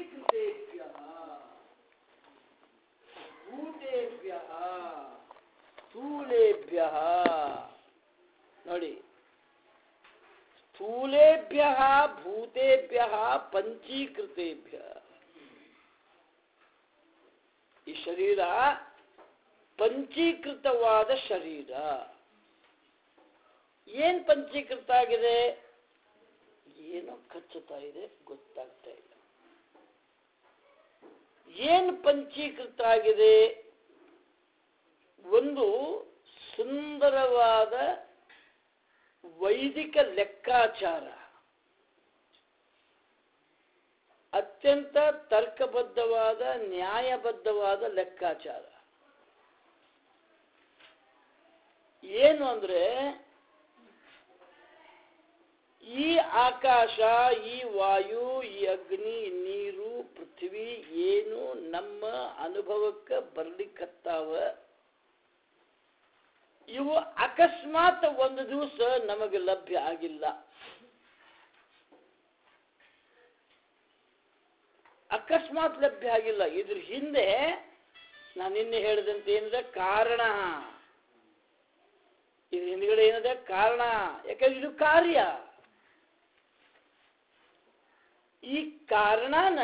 ಪಂಚೀಕೃತೇಭ್ಯ ಭೂತೇಭ್ಯ ಸ್ಥೂಲೇಭ್ಯ ನೋಡಿ ಸ್ಥೂಲೇಭ್ಯ ಭೂತೇಭ್ಯ ಪಂಚೀಕೃತೇಭ್ಯ ಈ ಶರೀರ ಪಂಚೀಕೃತವಾದ ಶರೀರ ಏನ್ ಪಂಚೀಕೃತ ಆಗಿದೆ ಏನೋ ಕಚ್ಚುತ್ತಾ ಇದೆ ಗೊತ್ತಾಗ್ತಾ ಇಲ್ಲ ಏನು ಪಂಚೀಕೃತ ಆಗಿದೆ ಒಂದು ಸುಂದರವಾದ ವೈದಿಕ ಲೆಕ್ಕಾಚಾರ ಅತ್ಯಂತ ತರ್ಕಬದ್ಧವಾದ ನ್ಯಾಯಬದ್ಧವಾದ ಲೆಕ್ಕಾಚಾರ ಏನು ಅಂದ್ರೆ ಈ ಆಕಾಶ ಈ ವಾಯು ಈ ಅಗ್ನಿ ನೀರು ಪೃಥ್ವಿ ಏನು ನಮ್ಮ ಅನುಭವಕ್ಕೆ ಬರ್ಲಿಕ್ಕತ್ತಾವ ಇವು ಅಕಸ್ಮಾತ್ ಒಂದು ದಿವಸ ನಮಗೆ ಲಭ್ಯ ಆಗಿಲ್ಲ ಅಕಸ್ಮಾತ್ ಲಭ್ಯ ಆಗಿಲ್ಲ ಇದ್ರ ಹಿಂದೆ ನಾನು ನಿನ್ನೆ ಹೇಳಿದಂತೆ ಏನಿದೆ ಕಾರಣ ಇದ್ರ ಹಿಂದ್ಗಡೆ ಏನಿದೆ ಕಾರಣ ಯಾಕಂದ್ರೆ ಇದು ಕಾರ್ಯ ಈ ಕಾರಣನ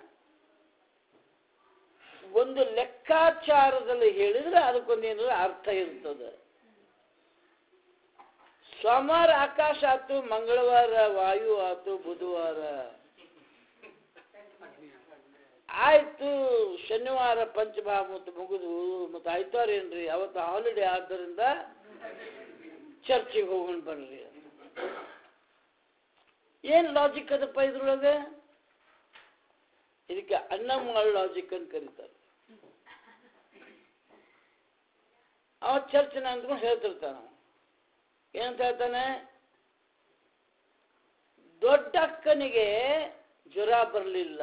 ಒಂದು ಲೆಕ್ಕಾಚಾರದಲ್ಲಿ ಹೇಳಿದ್ರೆ ಅದಕ್ಕೊಂದೇನಾದ್ರು ಅರ್ಥ ಇರ್ತದೆ ಸೋಮವಾರ ಆಕಾಶ ಆತು ಮಂಗಳವಾರ ವಾಯು ಆತು ಬುಧವಾರ ಆಯ್ತು ಶನಿವಾರ ಪಂಚಭಾವ ಮತ್ತು ಮುಗಿದು ಮತ್ತು ಆಯ್ತಾರ ಏನ್ರಿ ಅವತ್ತು ಹಾಲಿಡೇ ಆದ್ದರಿಂದ ಚರ್ಚಿಗೆ ಹೋಗೋಣ ಬರ್ರಿ ಏನ್ ಲಾಜಿಕ್ ಅದಪ್ಪ ಇದ್ರೊಳಗೆ ಇದಕ್ಕೆ ಅನ್ನಮಾಳ್ ಲಾಜಿಕ್ ಅಂತ ಕರೀತಾರೆ ಅವ ಚರ್ಚನ ಅಂದ್ಕೊಂಡು ಹೇಳ್ತಿರ್ತಾನ ಅವ. ಏನಂತ ಹೇಳ್ತಾನೆ ದೊಡ್ಡ ಅಕ್ಕನಿಗೆ ಜ್ವರ ಬರಲಿಲ್ಲ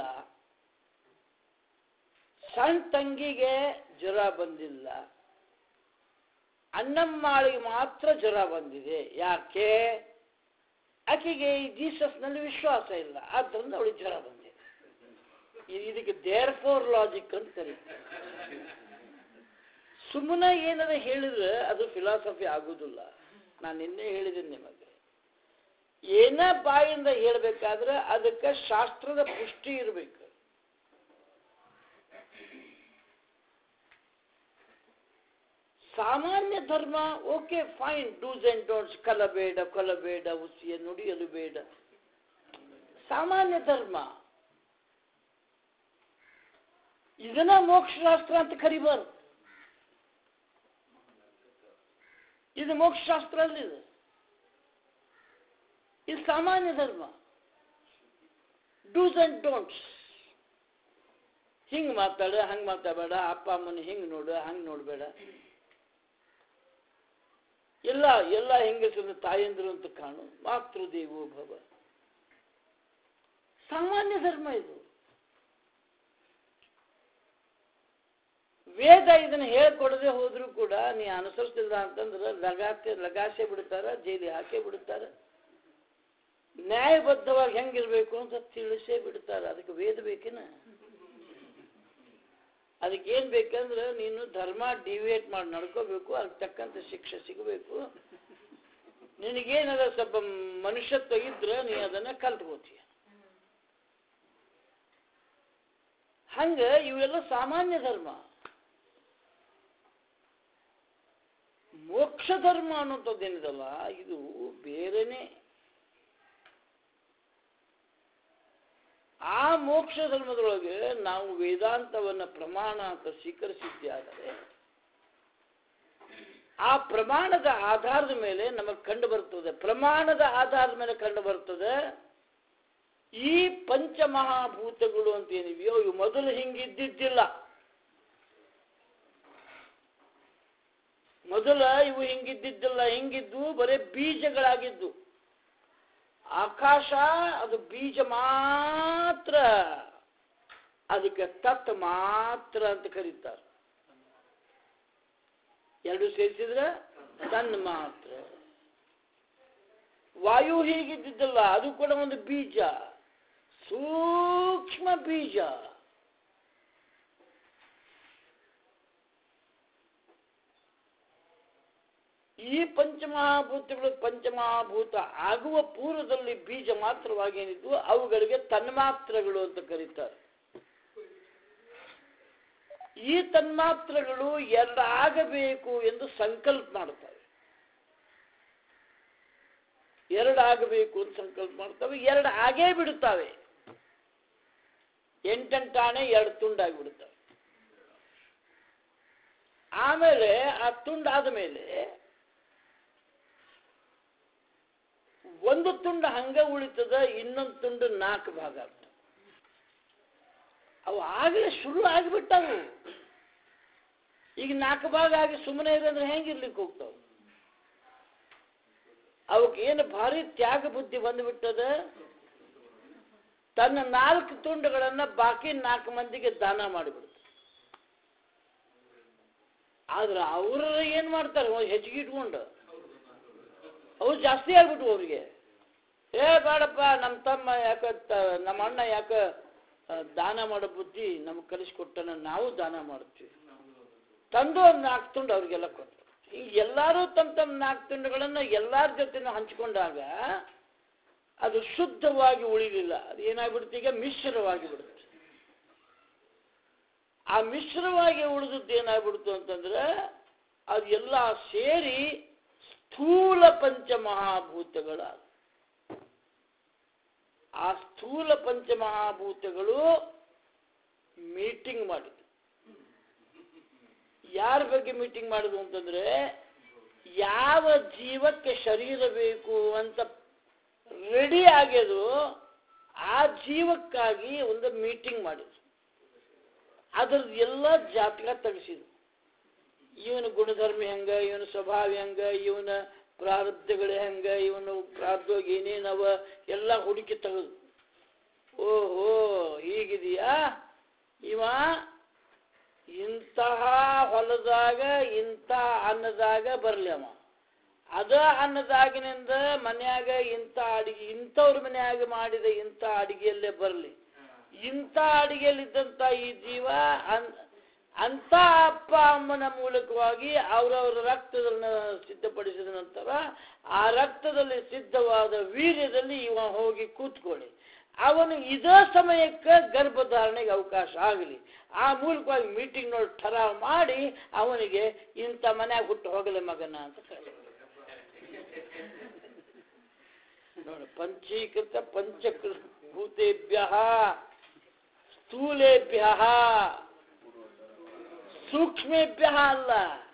ಸಣ್ಣ ತಂಗಿಗೆ ಜ್ವರ ಬಂದಿಲ್ಲ ಅನ್ನಮ್ಮಾಳಿಗೆ ಮಾತ್ರ ಜ್ವರ ಬಂದಿದೆ ಯಾಕೆ ಆಕೆಗೆ ಈ ಜೀಸಸ್ನಲ್ಲಿ ವಿಶ್ವಾಸ ಇಲ್ಲ ಆದ್ದರಿಂದ ಅವಳಿಗೆ ಜ್ವರ ಬಂದಿದೆ ಇ- ಇದಕ್ಕೆ ದೇರ್ ಫೋರ್ ಲಾಜಿಕ್ ಅಂತ ಕರೀತಾರೆ ಸುಮ್ಮನೆ ಏನಾರ ಹೇಳಿದ್ರೆ ಅದು ಫಿಲಾಸಫಿ ಆಗುದಿಲ್ಲ ನಾನು ನಿನ್ನೆ ಹೇಳಿದ್ದೀನಿ ನಿಮಗೆ ಏನ ಬಾಯಿಂದ ಹೇಳ್ಬೇಕಾದ್ರೆ ಅದಕ್ಕೆ ಶಾಸ್ತ್ರದ ಪುಷ್ಟಿ ಇರಬೇಕು ಸಾಮಾನ್ಯ ಧರ್ಮ okay fine do's and don'ts ಕಲಬೇಡ ಕೊಲಬೇಡ ಉಸಿಯ ನುಡಿಯಲು ಬೇಡ ಸಾಮಾನ್ಯ ಧರ್ಮ ಇದನ್ನ ಮೋಕ್ಷಶಾಸ್ತ್ರ ಅಂತ ಕರಿಬಾರ್ದು ಇದು ಮೋಕ್ಷಶಾಸ್ತ್ರ ಅಲ್ಲಿದೆ ಇದು ಸಾಮಾನ್ಯ ಧರ್ಮ ಡೂಸ್ ಅಂಡ್ ಡೋಂಟ್ಸ್ ಹಿಂಗ್ ಮಾತಾಡ ಹಂಗ್ ಮಾತಾಡಬೇಡ ಅಪ್ಪ ಅಮ್ಮನ ಹಿಂಗ್ ನೋಡು ಹಂಗ್ ನೋಡ್ಬೇಡ ಎಲ್ಲ ಎಲ್ಲ ಹೆಂಗಸರು ತಾಯಂದ್ರು ಅಂತ ಕಾಣು ಮಾತೃದೇವೋ ಭವ ಸಾಮಾನ್ಯ ಧರ್ಮ ಇದು ವೇದ ಇದನ್ನ ಹೇಳ್ಕೊಡದೆ ಹೋದ್ರು ಕೂಡ ನೀ ಅನುಸರಿಸಿಲ್ಲ ಅಂತಂದ್ರೆ ಲಗಾತೆ ಲಗಾಸೆ ಬಿಡ್ತಾರ ಜೈಲಿ ಹಾಕೇ ಬಿಡ್ತಾರ ನ್ಯಾಯಬದ್ಧವಾಗಿ ಹೆಂಗಿರ್ಬೇಕು ಅಂತ ತಿಳಿಸೇ ಬಿಡ್ತಾರ ಅದಕ್ಕೆ ವೇದ ಬೇಕೇನ ಅದಕ್ಕೆ ಏನ್ ಬೇಕಂದ್ರೆ ನೀನು ಧರ್ಮ ಡಿವಿಯೇಟ್ ಮಾಡಿ ನಡ್ಕೋಬೇಕು ಅದಕ್ಕೆ ತಕ್ಕಂತ ಶಿಕ್ಷೆ ಸಿಗಬೇಕು ನಿನಗೇನದ ಸ್ವಲ್ಪ ಮನುಷ್ಯತ್ವ ಇದ್ರೆ ನೀ ಅದನ್ನ ಕಲ್ತ್ಕೋತೀಯ ಹಂಗ ಇವೆಲ್ಲ ಸಾಮಾನ್ಯ ಧರ್ಮ ಮೋಕ್ಷ ಧರ್ಮ ಅನ್ನೋಂಥದ್ದೇನಿದಲ್ಲ ಇದು ಬೇರೆನೆ ಆ ಮೋಕ್ಷ ಧರ್ಮದೊಳಗೆ ನಾವು ವೇದಾಂತವನ್ನ ಪ್ರಮಾಣ ಅಂತ ಸ್ವೀಕರಿಸಿದ್ದೇ ಆದರೆ ಆ ಪ್ರಮಾಣದ ಆಧಾರದ ಮೇಲೆ ನಮಗೆ ಕಂಡು ಬರ್ತದೆ ಪ್ರಮಾಣದ ಆಧಾರದ ಮೇಲೆ ಕಂಡು ಬರ್ತದೆ ಈ ಪಂಚಮಹಾಭೂತಗಳು ಅಂತ ಏನಿವೆಯೋ ಇವು ಮೊದಲು ಹಿಂಗಿದ್ದಿದ್ದಿಲ್ಲ ಮೊದಲ ಇವು ಹಿಂಗಿದ್ದಿದ್ದಿಲ್ಲ ಹಿಂಗಿದ್ದು ಬರೇ ಬೀಜಗಳಾಗಿದ್ದು ಆಕಾಶ ಅದು ಬೀಜ ಮಾತ್ರ ಅದಕ್ಕೆ ತತ್ ಮಾತ್ರ ಅಂತ ಕರೀತಾರೆ ಎರಡು ಸೇರಿಸಿದ್ರೆ ತನ್ ಮಾತ್ರ ವಾಯು ಹೀಗಿದ್ದಿದ್ದಲ್ಲ ಅದು ಕೂಡ ಒಂದು ಬೀಜ ಸೂಕ್ಷ್ಮ ಬೀಜ ಈ ಪಂಚಮಹಾಭೂತಗಳು ಪಂಚಮಹಾಭೂತ ಆಗುವ ಪೂರ್ವದಲ್ಲಿ ಬೀಜ ಮಾತ್ರವಾಗಿ ಏನಿದ್ವು ಅವುಗಳಿಗೆ ತನ್ಮಾತ್ರಗಳು ಅಂತ ಕರೀತಾರೆ ಈ ತನ್ಮಾತ್ರಗಳು ಎರಡಾಗಬೇಕು ಎಂದು ಸಂಕಲ್ಪ ಮಾಡ್ತವೆ ಎರಡಾಗಬೇಕು ಅಂತ ಸಂಕಲ್ಪ ಮಾಡ್ತವೆ ಎರಡು ಆಗೇ ಬಿಡುತ್ತವೆ ಎಂಟೆಂಟಾಣೆ ಎರಡು ತುಂಡಾಗಿ ಬಿಡುತ್ತವೆ ಆಮೇಲೆ ಆ ತುಂಡಾದ ಮೇಲೆ ಒಂದು ತುಂಡು ಹಂಗ ಉಳಿತದ ಇನ್ನೊಂದು ತುಂಡು ನಾಲ್ಕು ಭಾಗ ಆಗ್ತದೆ ಅವು ಆಗಲೇ ಶುರು ಆಗಿಬಿಟ್ಟವು ಈಗ ನಾಲ್ಕು ಭಾಗ ಆಗಿ ಸುಮ್ಮನೆ ಇರಂದ್ರೆ ಹೆಂಗಿರ್ಲಿಕ್ಕೆ ಹೋಗ್ತಾವ ಅವಕ್ಕೆ ಏನು ಭಾರಿ ತ್ಯಾಗ ಬುದ್ಧಿ ಬಂದ್ಬಿಟ್ಟದ ತನ್ನ ನಾಲ್ಕು ತುಂಡುಗಳನ್ನ ಬಾಕಿ ನಾಲ್ಕು ಮಂದಿಗೆ ದಾನ ಮಾಡಿಬಿಡುತ್ತೆ ಆದ್ರೆ ಅವ್ರ ಏನ್ ಮಾಡ್ತಾರೆ ಒಂದ್ ಹೆಚ್ಚಿಗೆ ಇಟ್ಕೊಂಡು ಅವ್ರು ಜಾಸ್ತಿ ಆಗ್ಬಿಟ್ವು ಅವ್ರಿಗೆ ಏ ಬೇಡಪ್ಪ ನಮ್ಮ ತಮ್ಮ ಯಾಕ ತ- ನಮ್ಮ ಅಣ್ಣ ಯಾಕ ಆ, ದಾನ ಮಾಡೋ ಬುದ್ಧಿ ನಮ್ಗೆ ಕಲಿಸ್ಕೊಟ್ಟನ ನಾವು ದಾನ ಮಾಡ್ತೀವಿ ತಂದು ಒಂದು ನಾಲ್ಕು ತುಂಡು ಅವ್ರಿಗೆಲ್ಲ ಕೊಟ್ಟು ಈಗ ಎಲ್ಲರೂ ತಮ್ಮ ತಮ್ಮ ನಾಲ್ಕು ತುಂಡುಗಳನ್ನ ಎಲ್ಲಾರ ಜೊತೆನೂ ಹಂಚಿಕೊಂಡಾಗ ಅದು ಶುದ್ಧವಾಗಿ ಉಳಿಲಿಲ್ಲ ಅದು ಏನಾಗ್ಬಿಡುತ್ತೆ ಈಗ ಮಿಶ್ರವಾಗಿ ಬಿಡುತ್ತೆ ಆ ಮಿಶ್ರವಾಗಿ ಉಳಿದದ್ದು ಏನಾಗ್ಬಿಡ್ತು ಅಂತಂದ್ರೆ ಅದು ಎಲ್ಲ ಸೇರಿ ಸ್ಥೂಲ ಪಂಚಮಹಾಭೂತಗಳ ಆ ಸ್ಥೂಲ ಪಂಚಮಹಾಭೂತಗಳು ಮೀಟಿಂಗ್ ಮಾಡಿದ್ರು ಯಾರ ಬಗ್ಗೆ ಮೀಟಿಂಗ್ ಮಾಡಿದ್ವು ಅಂತಂದ್ರೆ ಯಾವ ಜೀವಕ್ಕೆ ಶರೀರ ಬೇಕು ಅಂತ ರೆಡಿ ಆಗ್ಯದು ಆ ಜೀವಕ್ಕಾಗಿ ಒಂದು ಮೀಟಿಂಗ್ ಮಾಡಿದ್ರು ಅದ್ರದ್ದು ಎಲ್ಲ ಜಾತಕ ತೆಗೆಸಿದ್ರು ಇವನ ಗುಣಧರ್ಮ ಹೆಂಗ ಇವನ ಸ್ವಭಾವ ಹೆಂಗ ಇವನ ಪ್ರಾರಬ್ಧಗಳು ಹೆಂಗ ಇವನು ಪ್ರಾರಬ್ಧವಾಗಿ ಏನೇನವ ಎಲ್ಲ ಹುಡುಕಿ ತೆಗೆದು ಓಹೋ ಹೀಗಿದೆಯಾ ಇವ ಇಂತಹ ಹೊಲದಾಗ ಇಂಥ ಅನ್ನದಾಗ ಬರಲಿ ಅವ ಅದ ಅನ್ನದಾಗಿನಿಂದ ಮನ್ಯಾಗ ಇಂಥ ಅಡಿಗೆ ಇಂಥವ್ರ ಮನ್ಯಾಗ ಮಾಡಿದ ಇಂಥ ಅಡಿಗೆಯಲ್ಲೇ ಬರಲಿ ಇಂಥ ಅಡಿಗೆಯಲ್ಲಿದ್ದಂಥ ಈ ಜೀವ ಅನ್ ಅಂಥ ಅಪ್ಪ ಅಮ್ಮನ ಮೂಲಕವಾಗಿ ಅವರವರ ರಕ್ತದನ್ನ ಸಿದ್ಧಪಡಿಸಿದ ನಂತರ ಆ ರಕ್ತದಲ್ಲಿ ಸಿದ್ಧವಾದ ವೀರ್ಯದಲ್ಲಿ ಇವ ಹೋಗಿ ಕೂತ್ಕೊಳ್ಳಿ ಅವನು ಇದೇ ಸಮಯಕ್ಕೆ ಗರ್ಭಧಾರಣೆಗೆ ಅವಕಾಶ ಆಗಲಿ ಆ ಮೂಲಕವಾಗಿ ಮೀಟಿಂಗ್ ನೋಡಿ ಠರಾವ್ ಮಾಡಿ ಅವನಿಗೆ ಇಂಥ ಮನ್ಯಾಗ ಹುಟ್ಟು ಹೋಗಲಿ ಮಗನ ಅಂತ ಕರೀತಾರೆ ನೋಡಿ ಪಂಚೀಕೃತ ಪಂಚಕೃತ ಭೂತೇಭ್ಯ ಸ್ಥೂಲೇಭ್ಯ ಸೂಕ್ಷ್ಮೇಭ್ಯ ಅಲ್ಲ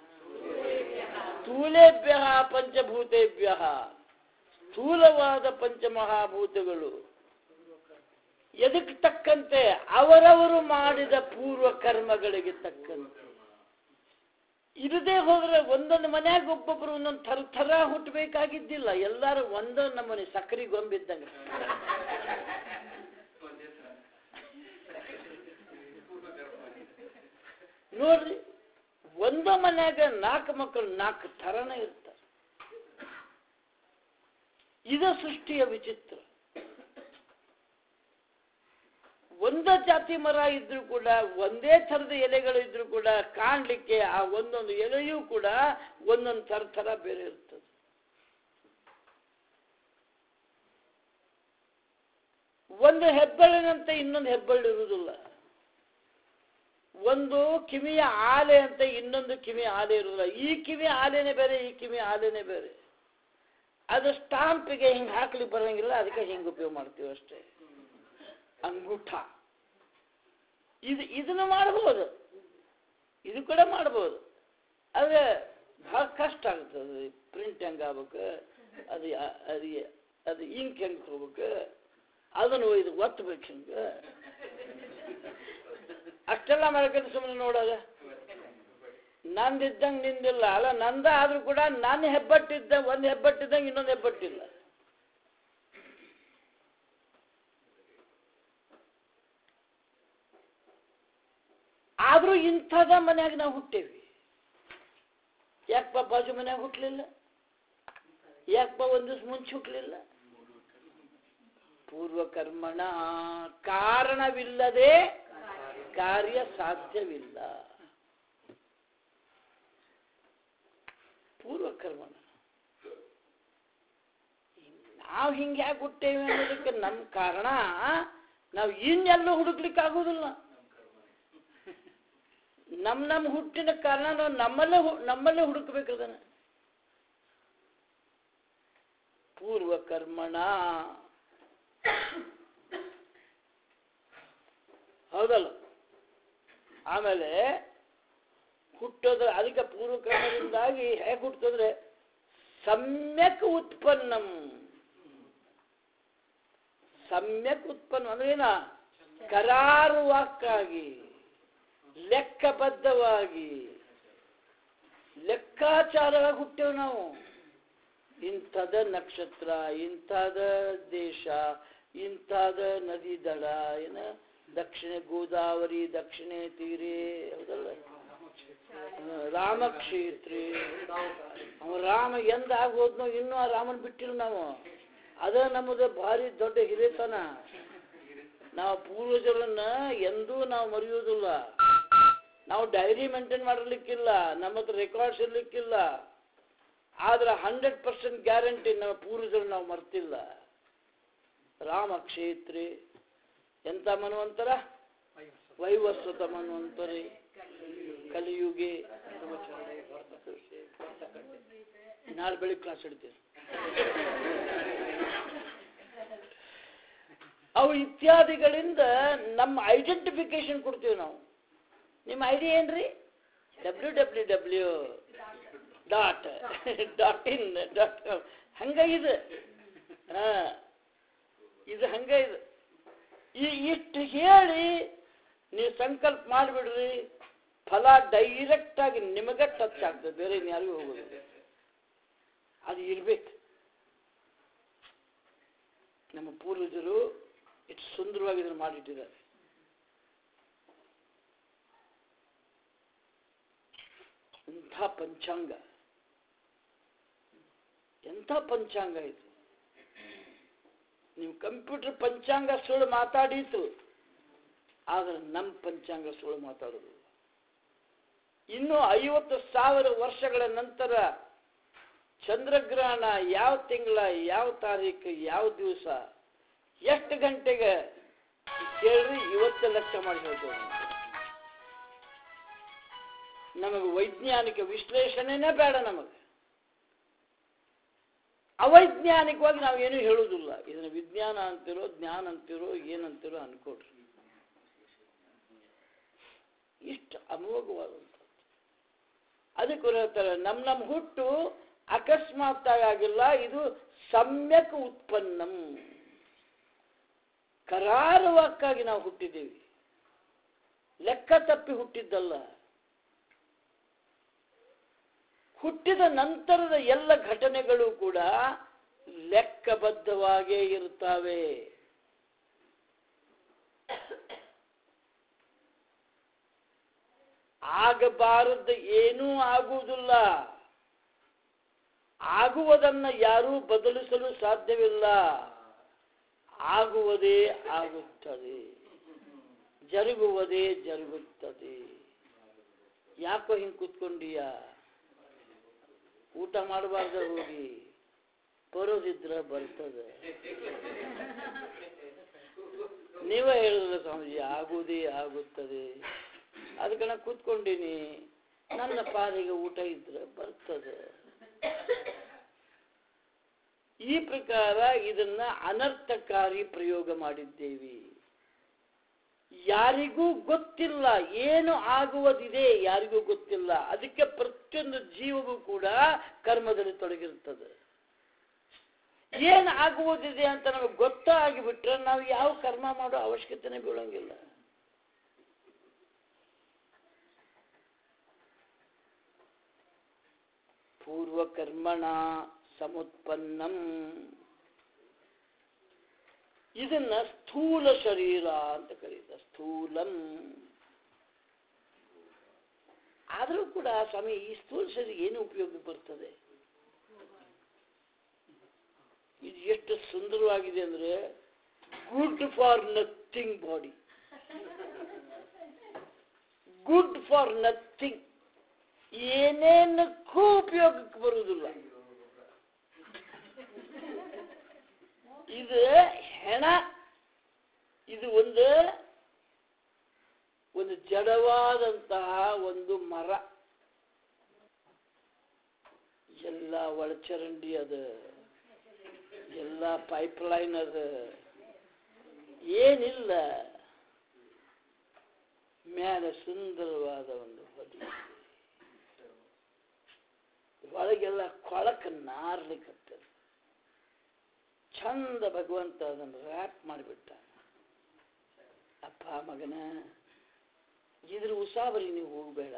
ಸ್ಥೂಲೇಭ್ಯ ಪಂಚಭೂತೇಭ್ಯ ಸ್ಥೂಲವಾದ ಪಂಚಮಹಾಭೂತಗಳು ಎದಕ್ಕೆ ತಕ್ಕಂತೆ ಅವರವರು ಮಾಡಿದ ಪೂರ್ವ ಕರ್ಮಗಳಿಗೆ ತಕ್ಕಂತೆ ಇರದೇ ಹೋದ್ರೆ ಒಂದೊಂದು ಮನ್ಯಾಗ ಒಬ್ಬೊಬ್ರು ಒಂದೊಂದು ಥರ ಥರ ಹುಟ್ಟಬೇಕಾಗಿದ್ದಿಲ್ಲ ಎಲ್ಲರೂ ಒಂದೊಂದು ನಮ್ಮನೆ ಸಕ್ರಿ ಗೊಂಬಿದ್ದಂಗೆ ನೋಡ್ರಿ ಒಂದು ಮನ್ಯಾಗ ನಾಲ್ಕು ಮಕ್ಕಳು ನಾಲ್ಕು ಥರನೇ ಇರ್ತಾರೆ ಇದು ಸೃಷ್ಟಿಯ ವಿಚಿತ್ರ ಒಂದೇ ಜಾತಿ ಮರ ಇದ್ರೂ ಕೂಡ ಒಂದೇ ಥರದ ಎಲೆಗಳು ಇದ್ರೂ ಕೂಡ ಕಾಣ್ಲಿಕ್ಕೆ ಆ ಒಂದೊಂದು ಎಲೆಯೂ ಕೂಡ ಒಂದೊಂದು ಥರ ಥರ ಬೇರೆ ಇರ್ತದೆ ಒಂದು ಹೆಬ್ಬೆಳ್ಳಿನಂತೆ ಇನ್ನೊಂದು ಹೆಬ್ಬೆಳ್ಳು ಇರುವುದಿಲ್ಲ ಒಂದು ಕಿವಿಯ ಆಲೆ ಅಂತ ಇನ್ನೊಂದು ಕಿವಿ ಆಲೆ ಇರುವುದಿಲ್ಲ ಈ ಕಿವಿ ಆಲೆನೇ ಬೇರೆ ಈ ಕಿವಿ ಆಲೆನೇ ಬೇರೆ ಅದು ಸ್ಟಾಂಪಿಗೆ ಹಿಂಗೆ ಹಾಕ್ಲಿಕ್ಕೆ ಬರಂಗಿಲ್ಲ ಅದಕ್ಕೆ ಹಿಂಗೆ ಉಪಯೋಗ ಮಾಡ್ತೀವಿ ಅಷ್ಟೇ ಅಂಗೂಠ ಇದು ಇದನ್ನು ಮಾಡ್ಬೋದು ಇದು ಕೂಡ ಮಾಡ್ಬೋದು ಆದರೆ ಭಾಳ ಕಷ್ಟ ಆಗ್ತದೆ ಪ್ರಿಂಟ್ ಹೆಂಗೆ ಆಗ್ಬೇಕು ಅದು ಯಾ- ಅದು ಯ- ಅದು ಇಂಕ್ ಹೆಂಗೆ ಹೋಗ್ಬೇಕು ಅದನ್ನು ಒಯ್ದು ಒತ್ತಬೇಕು ಹಿಂಗೆ ಅಷ್ಟೆಲ್ಲ ಮಾಡ್ಕೊಂಡು ಸುಮ್ಮನೆ ನೋಡೋದ ನಂದಿದ್ದಂಗೆ ನಿಂದಿಲ್ಲ ಅಲ್ಲ ನಂದ ಆದ್ರೂ ಕೂಡ ನನ್ನ ಹೆಬ್ಬಟ್ಟಿದ್ದ ಒಂದು ಹೆಬ್ಬಟ್ಟಿದ್ದಂಗೆ ಇನ್ನೊಂದು ಹೆಬ್ಬಟ್ಟಿಲ್ಲ ಆದ್ರೂ ಇಂಥದ ಮನ್ಯಾಗ ನಾವು ಹುಟ್ಟೇವಿ ಯಾಕಪ್ಪ ಬಾಜು ಮನ್ಯಾಗ ಹುಟ್ಟಲಿಲ್ಲ ಯಾಕಪ್ಪ ಒಂದು ದಿವ್ಸ ಮುಂಚೆ ಹುಟ್ಟಲಿಲ್ಲ ಪೂರ್ವಕರ್ಮಣ ಕಾರಣವಿಲ್ಲದೆ ಕಾರ್ಯ ಸಾಧ್ಯವಿಲ್ಲ ಪೂರ್ವಕರ್ಮಣ ನಾವು ಹಿಂಗೆ ಯಾಕೆ ಹುಟ್ಟೇವೆ ಅನ್ನೋದಕ್ಕೆ ನಮ್ಮ ಕಾರಣ ನಾವು ಇನ್ನೆಲ್ಲೂ ಹುಡುಕ್ಲಿಕ್ಕೆ ಆಗೋದಿಲ್ಲ ನಮ್ಮ ನಮ್ಮ ಹುಟ್ಟಿನ ಕಾರಣ ನಾವು ನಮ್ಮಲ್ಲೇ ಹು- ನಮ್ಮಲ್ಲೇ ಹುಡುಕ್ಬೇಕು ಅದನ್ನ ಪೂರ್ವಕರ್ಮಣ ಹೌದಲ್ಲ ಆಮೇಲೆ ಹುಟ್ಟೋದ್ರ ಅದಕ್ಕೆ ಪೂರ್ವಕರ್ಮದಿಂದಾಗಿ ಹೇಗೆ ಹುಟ್ಟೋದ್ರೆ ಸಮ್ಯಕ್ ಉತ್ಪನ್ನಂ ಸಮ್ಯಕ್ ಉತ್ಪನ್ನ ಅಂದ್ರೆ ಏನ ಕರಾರುವಾಕ್ಕಾಗಿ ಲೆಕ್ಕಬದ್ಧವಾಗಿ ಲೆಕ್ಕಾಚಾರವಾಗಿ ಹುಟ್ಟೇವು ನಾವು ಇಂಥದ ನಕ್ಷತ್ರ ಇಂಥದ ದೇಶ ಇಂಥದ ನದಿ ದಡ ಏನ ದಕ್ಷಿಣ ಗೋದಾವರಿ ದಕ್ಷಿಣ ತೀರೆ ಹೌದಲ್ಲ ಹ್ಮ್, ರಾಮಕ್ಷೇತ್ರಿ ಅವ ರಾಮ ಎಂದ ಆಗೋದ್ನೋ ಇನ್ನೂ ಆ ರಾಮನ್ ಬಿಟ್ಟಿಲ್ಲ ನಾವು ಅದ ನಮ್ಮದು ಭಾರಿ ದೊಡ್ಡ ಹಿರಿತನ ನಾವು ಪೂರ್ವಜರನ್ನ ಎಂದೂ ನಾವು ಮರೆಯೋದಿಲ್ಲ ನಾವು ಡೈರಿ ಮೇಂಟೈನ್ ಮಾಡಿರ್ಲಿಕ್ಕಿಲ್ಲ ನಮ್ಮ ಹತ್ರ ರೆಕಾರ್ಡ್ಸ್ ಇರ್ಲಿಕ್ಕಿಲ್ಲ ಆದ್ರೆ ಹಂಡ್ರೆಡ್ ಪರ್ಸೆಂಟ್ ಗ್ಯಾರಂಟಿ ನಮ್ಮ ಪೂರ್ವಜರು ನಾವು ಮರ್ತಿಲ್ಲ ರಾಮ ಕ್ಷೇತ್ರಿ ಎಂತ ಮನ್ವಂತರ ವೈವಸ್ವತ ಮನ್ವಂತರಿ ಕಲಿಯುಗೆ ನಾಳೆ ಬೆಳಿಗ್ಗೆ ಕ್ಲಾಸ್ ಹಿಡ್ತೀವಿ ಅವು ಇತ್ಯಾದಿಗಳಿಂದ ನಮ್ಮ ಐಡೆಂಟಿಫಿಕೇಶನ್ ಕೊಡ್ತೀವಿ ನಾವು ನಿಮ್ಮ ಐಡಿ ಏನ್ರಿ W W W dot dot in dot ಹಂಗ ಇದು ಹಾ ಇದು ಹಂಗ ಇದು ಈ ಇಷ್ಟು ಹೇಳಿ ನೀವು ಸಂಕಲ್ಪ ಮಾಡಿಬಿಡ್ರಿ ಫಲ ಡೈರೆಕ್ಟ್ ಆಗಿ ನಿಮಗೆ ಟಚ್ ಆಗ್ತದೆ ಬೇರೆ ಇನ್ಯಾರಿಗೂ ಹೋಗೋದಿಲ್ಲ ಅದು ಇರ್ಬೇಕು ನಮ್ಮ ಪೂರ್ವಜರು ಎಷ್ಟು ಸುಂದರವಾಗಿ ಇದನ್ನು ಮಾಡಿಟ್ಟಿದ್ದಾರೆ ಎಂಥ ಪಂಚಾಂಗ ಎಂಥ ಪಂಚಾಂಗ ಇದು ನೀವು ಕಂಪ್ಯೂಟರ್ ಪಂಚಾಂಗ ಸುಳ್ಳು ಮಾತಾಡೀತು ಆದ್ರೆ ನಮ್ಮ ಪಂಚಾಂಗ ಸುಳ್ಳು ಮಾತಾಡೋದು ಇನ್ನು ಐವತ್ತು ಸಾವಿರ ವರ್ಷಗಳ ನಂತರ ಚಂದ್ರಗ್ರಹಣ ಯಾವ ತಿಂಗಳ ಯಾವ ತಾರೀಕು ಯಾವ ದಿವಸ ಎಷ್ಟು ಗಂಟೆಗೆ ಕೇಳ್ರಿ ಇವತ್ತು ಲೆಕ್ಕ ಮಾಡಿ ಹೇಳ್ತೇವೆ ನಾವು. ನಮಗೆ ವೈಜ್ಞಾನಿಕ ವಿಶ್ಲೇಷಣೆನೇ ಬೇಡ ನಮಗೆ ಅವೈಜ್ಞಾನಿಕವಾಗಿ ನಾವು ಏನು ಹೇಳುವುದಿಲ್ಲ ಇದನ್ನ ವಿಜ್ಞಾನ ಅಂತಿರೋ ಜ್ಞಾನ ಅಂತಿರೋ ಏನಂತಿರೋ ಅನ್ಕೊಡ್ರಿ ಇಷ್ಟು ಅಮೋಘವಾದಂಥದ್ದು ಅದಕ್ಕೆ ಹೇಳ್ತಾರೆ ನಮ್ಮ ನಮ್ಮ ಹುಟ್ಟು ಅಕಸ್ಮಾತ್ ಆಗಿಲ್ಲ ಇದು ಸಮ್ಯಕ್ ಉತ್ಪನ್ನಂ ಕರಾರುವಕ್ಕಾಗಿ ನಾವು ಹುಟ್ಟಿದ್ದೀವಿ ಲೆಕ್ಕ ತಪ್ಪಿ ಹುಟ್ಟಿದ್ದಲ್ಲ ಹುಟ್ಟಿದ ನಂತರದ ಎಲ್ಲ ಘಟನೆಗಳು ಕೂಡ ಲೆಕ್ಕಬದ್ಧವಾಗೇ ಇರುತ್ತವೆ ಆಗಬಾರದ್ದು ಏನೂ ಆಗುವುದಿಲ್ಲ ಆಗುವುದನ್ನ ಯಾರೂ ಬದಲಿಸಲು ಸಾಧ್ಯವಿಲ್ಲ ಆಗುವುದೇ ಆಗುತ್ತದೆ ಜರುಗುವುದೇ ಜರುಗುತ್ತದೆ ಯಾಕೋ ಹಿಂಗೆ ಕೂತ್ಕೊಂಡೀಯ ಊಟ ಮಾಡಬಾರ್ದ ಹೋಗಿ ಬರೋದಿದ್ರ ಬರ್ತದೆ ನೀವೇ ಹೇಳಿದ್ರಲ್ಲ ಸ್ವಾಮೀಜಿ ಆಗುವುದೇ ಆಗುತ್ತದೆ ಅದಕ್ಕೆ ನಾ ಕೂತ್ಕೊಂಡೀನಿ ನನ್ನ ಪಾಲಿಗೆ ಊಟ ಇದ್ರೆ ಬರ್ತದೆ ಈ ಪ್ರಕಾರ ಇದನ್ನ ಅನರ್ಥಕಾರಿ ಪ್ರಯೋಗ ಮಾಡಿದ್ದೇವೆ ಯಾರಿಗೂ ಗೊತ್ತಿಲ್ಲ ಏನು ಆಗುವುದಿದೆ ಯಾರಿಗೂ ಗೊತ್ತಿಲ್ಲ ಅದಕ್ಕೆ ಪ್ರತಿಯೊಂದು ಜೀವವೂ ಕೂಡ ಕರ್ಮದಲ್ಲಿ ತೊಡಗಿರುತ್ತದೆ ಏನು ಆಗುವುದಿದೆ ಅಂತ ನಮಗೆ ಗೊತ್ತಾಗಿಬಿಟ್ರೆ ನಾವು ಯಾವ ಕರ್ಮ ಮಾಡೋ ಅವಶ್ಯಕತೆನೇ ಬೀಳಂಗಿಲ್ಲ ಪೂರ್ವಕರ್ಮಣ ಸಮುತ್ಪನ್ನಂ ಇದನ್ನ ಸ್ಥೂಲ ಶರೀರ ಅಂತ ಕರೀತಾರೆ ಸ್ಥೂಲಂ ಆದರೂ ಕೂಡ ಸ್ವಾಮಿ ಈ ಸ್ಥೂಲ ಶರೀರ ಏನು ಉಪಯೋಗ ಬರ್ತದೆ ಇದು ಎಷ್ಟು ಸುಂದರವಾಗಿದೆ ಅಂದ್ರೆ good for nothing body good for nothing ಏನೇನಕ್ಕೂ ಉಪಯೋಗಕ್ಕೆ ಬರುವುದಿಲ್ಲ ಇದು ಹೆಣ ಇದು ಒಂದು ಒಂದು ಜಡವಾದಂತಹ ಒಂದು ಮರ ಎಲ್ಲ ಒಳಚರಂಡಿ ಅದ ಎಲ್ಲ ಪೈಪ್ಲೈನ್ ಅದ ಏನಿಲ್ಲ ಮೇಲೆ ಸುಂದರವಾದ ಒಂದು ಹೊದಿ ಒಳಗೆಲ್ಲ ಕೊಳಕ ನಾರ್ಲಿಕ್ಕತ್ತದ ಚಂದ ಭಗವಂತ ಅದನ್ನು ರ್ಯಾಪ್ ಮಾಡಿಬಿಟ್ಟ ಅಪ್ಪ ಮಗನ ಇದ್ರ ಉಸಾಬರಿ ನೀವು ಹೋಗಬೇಡ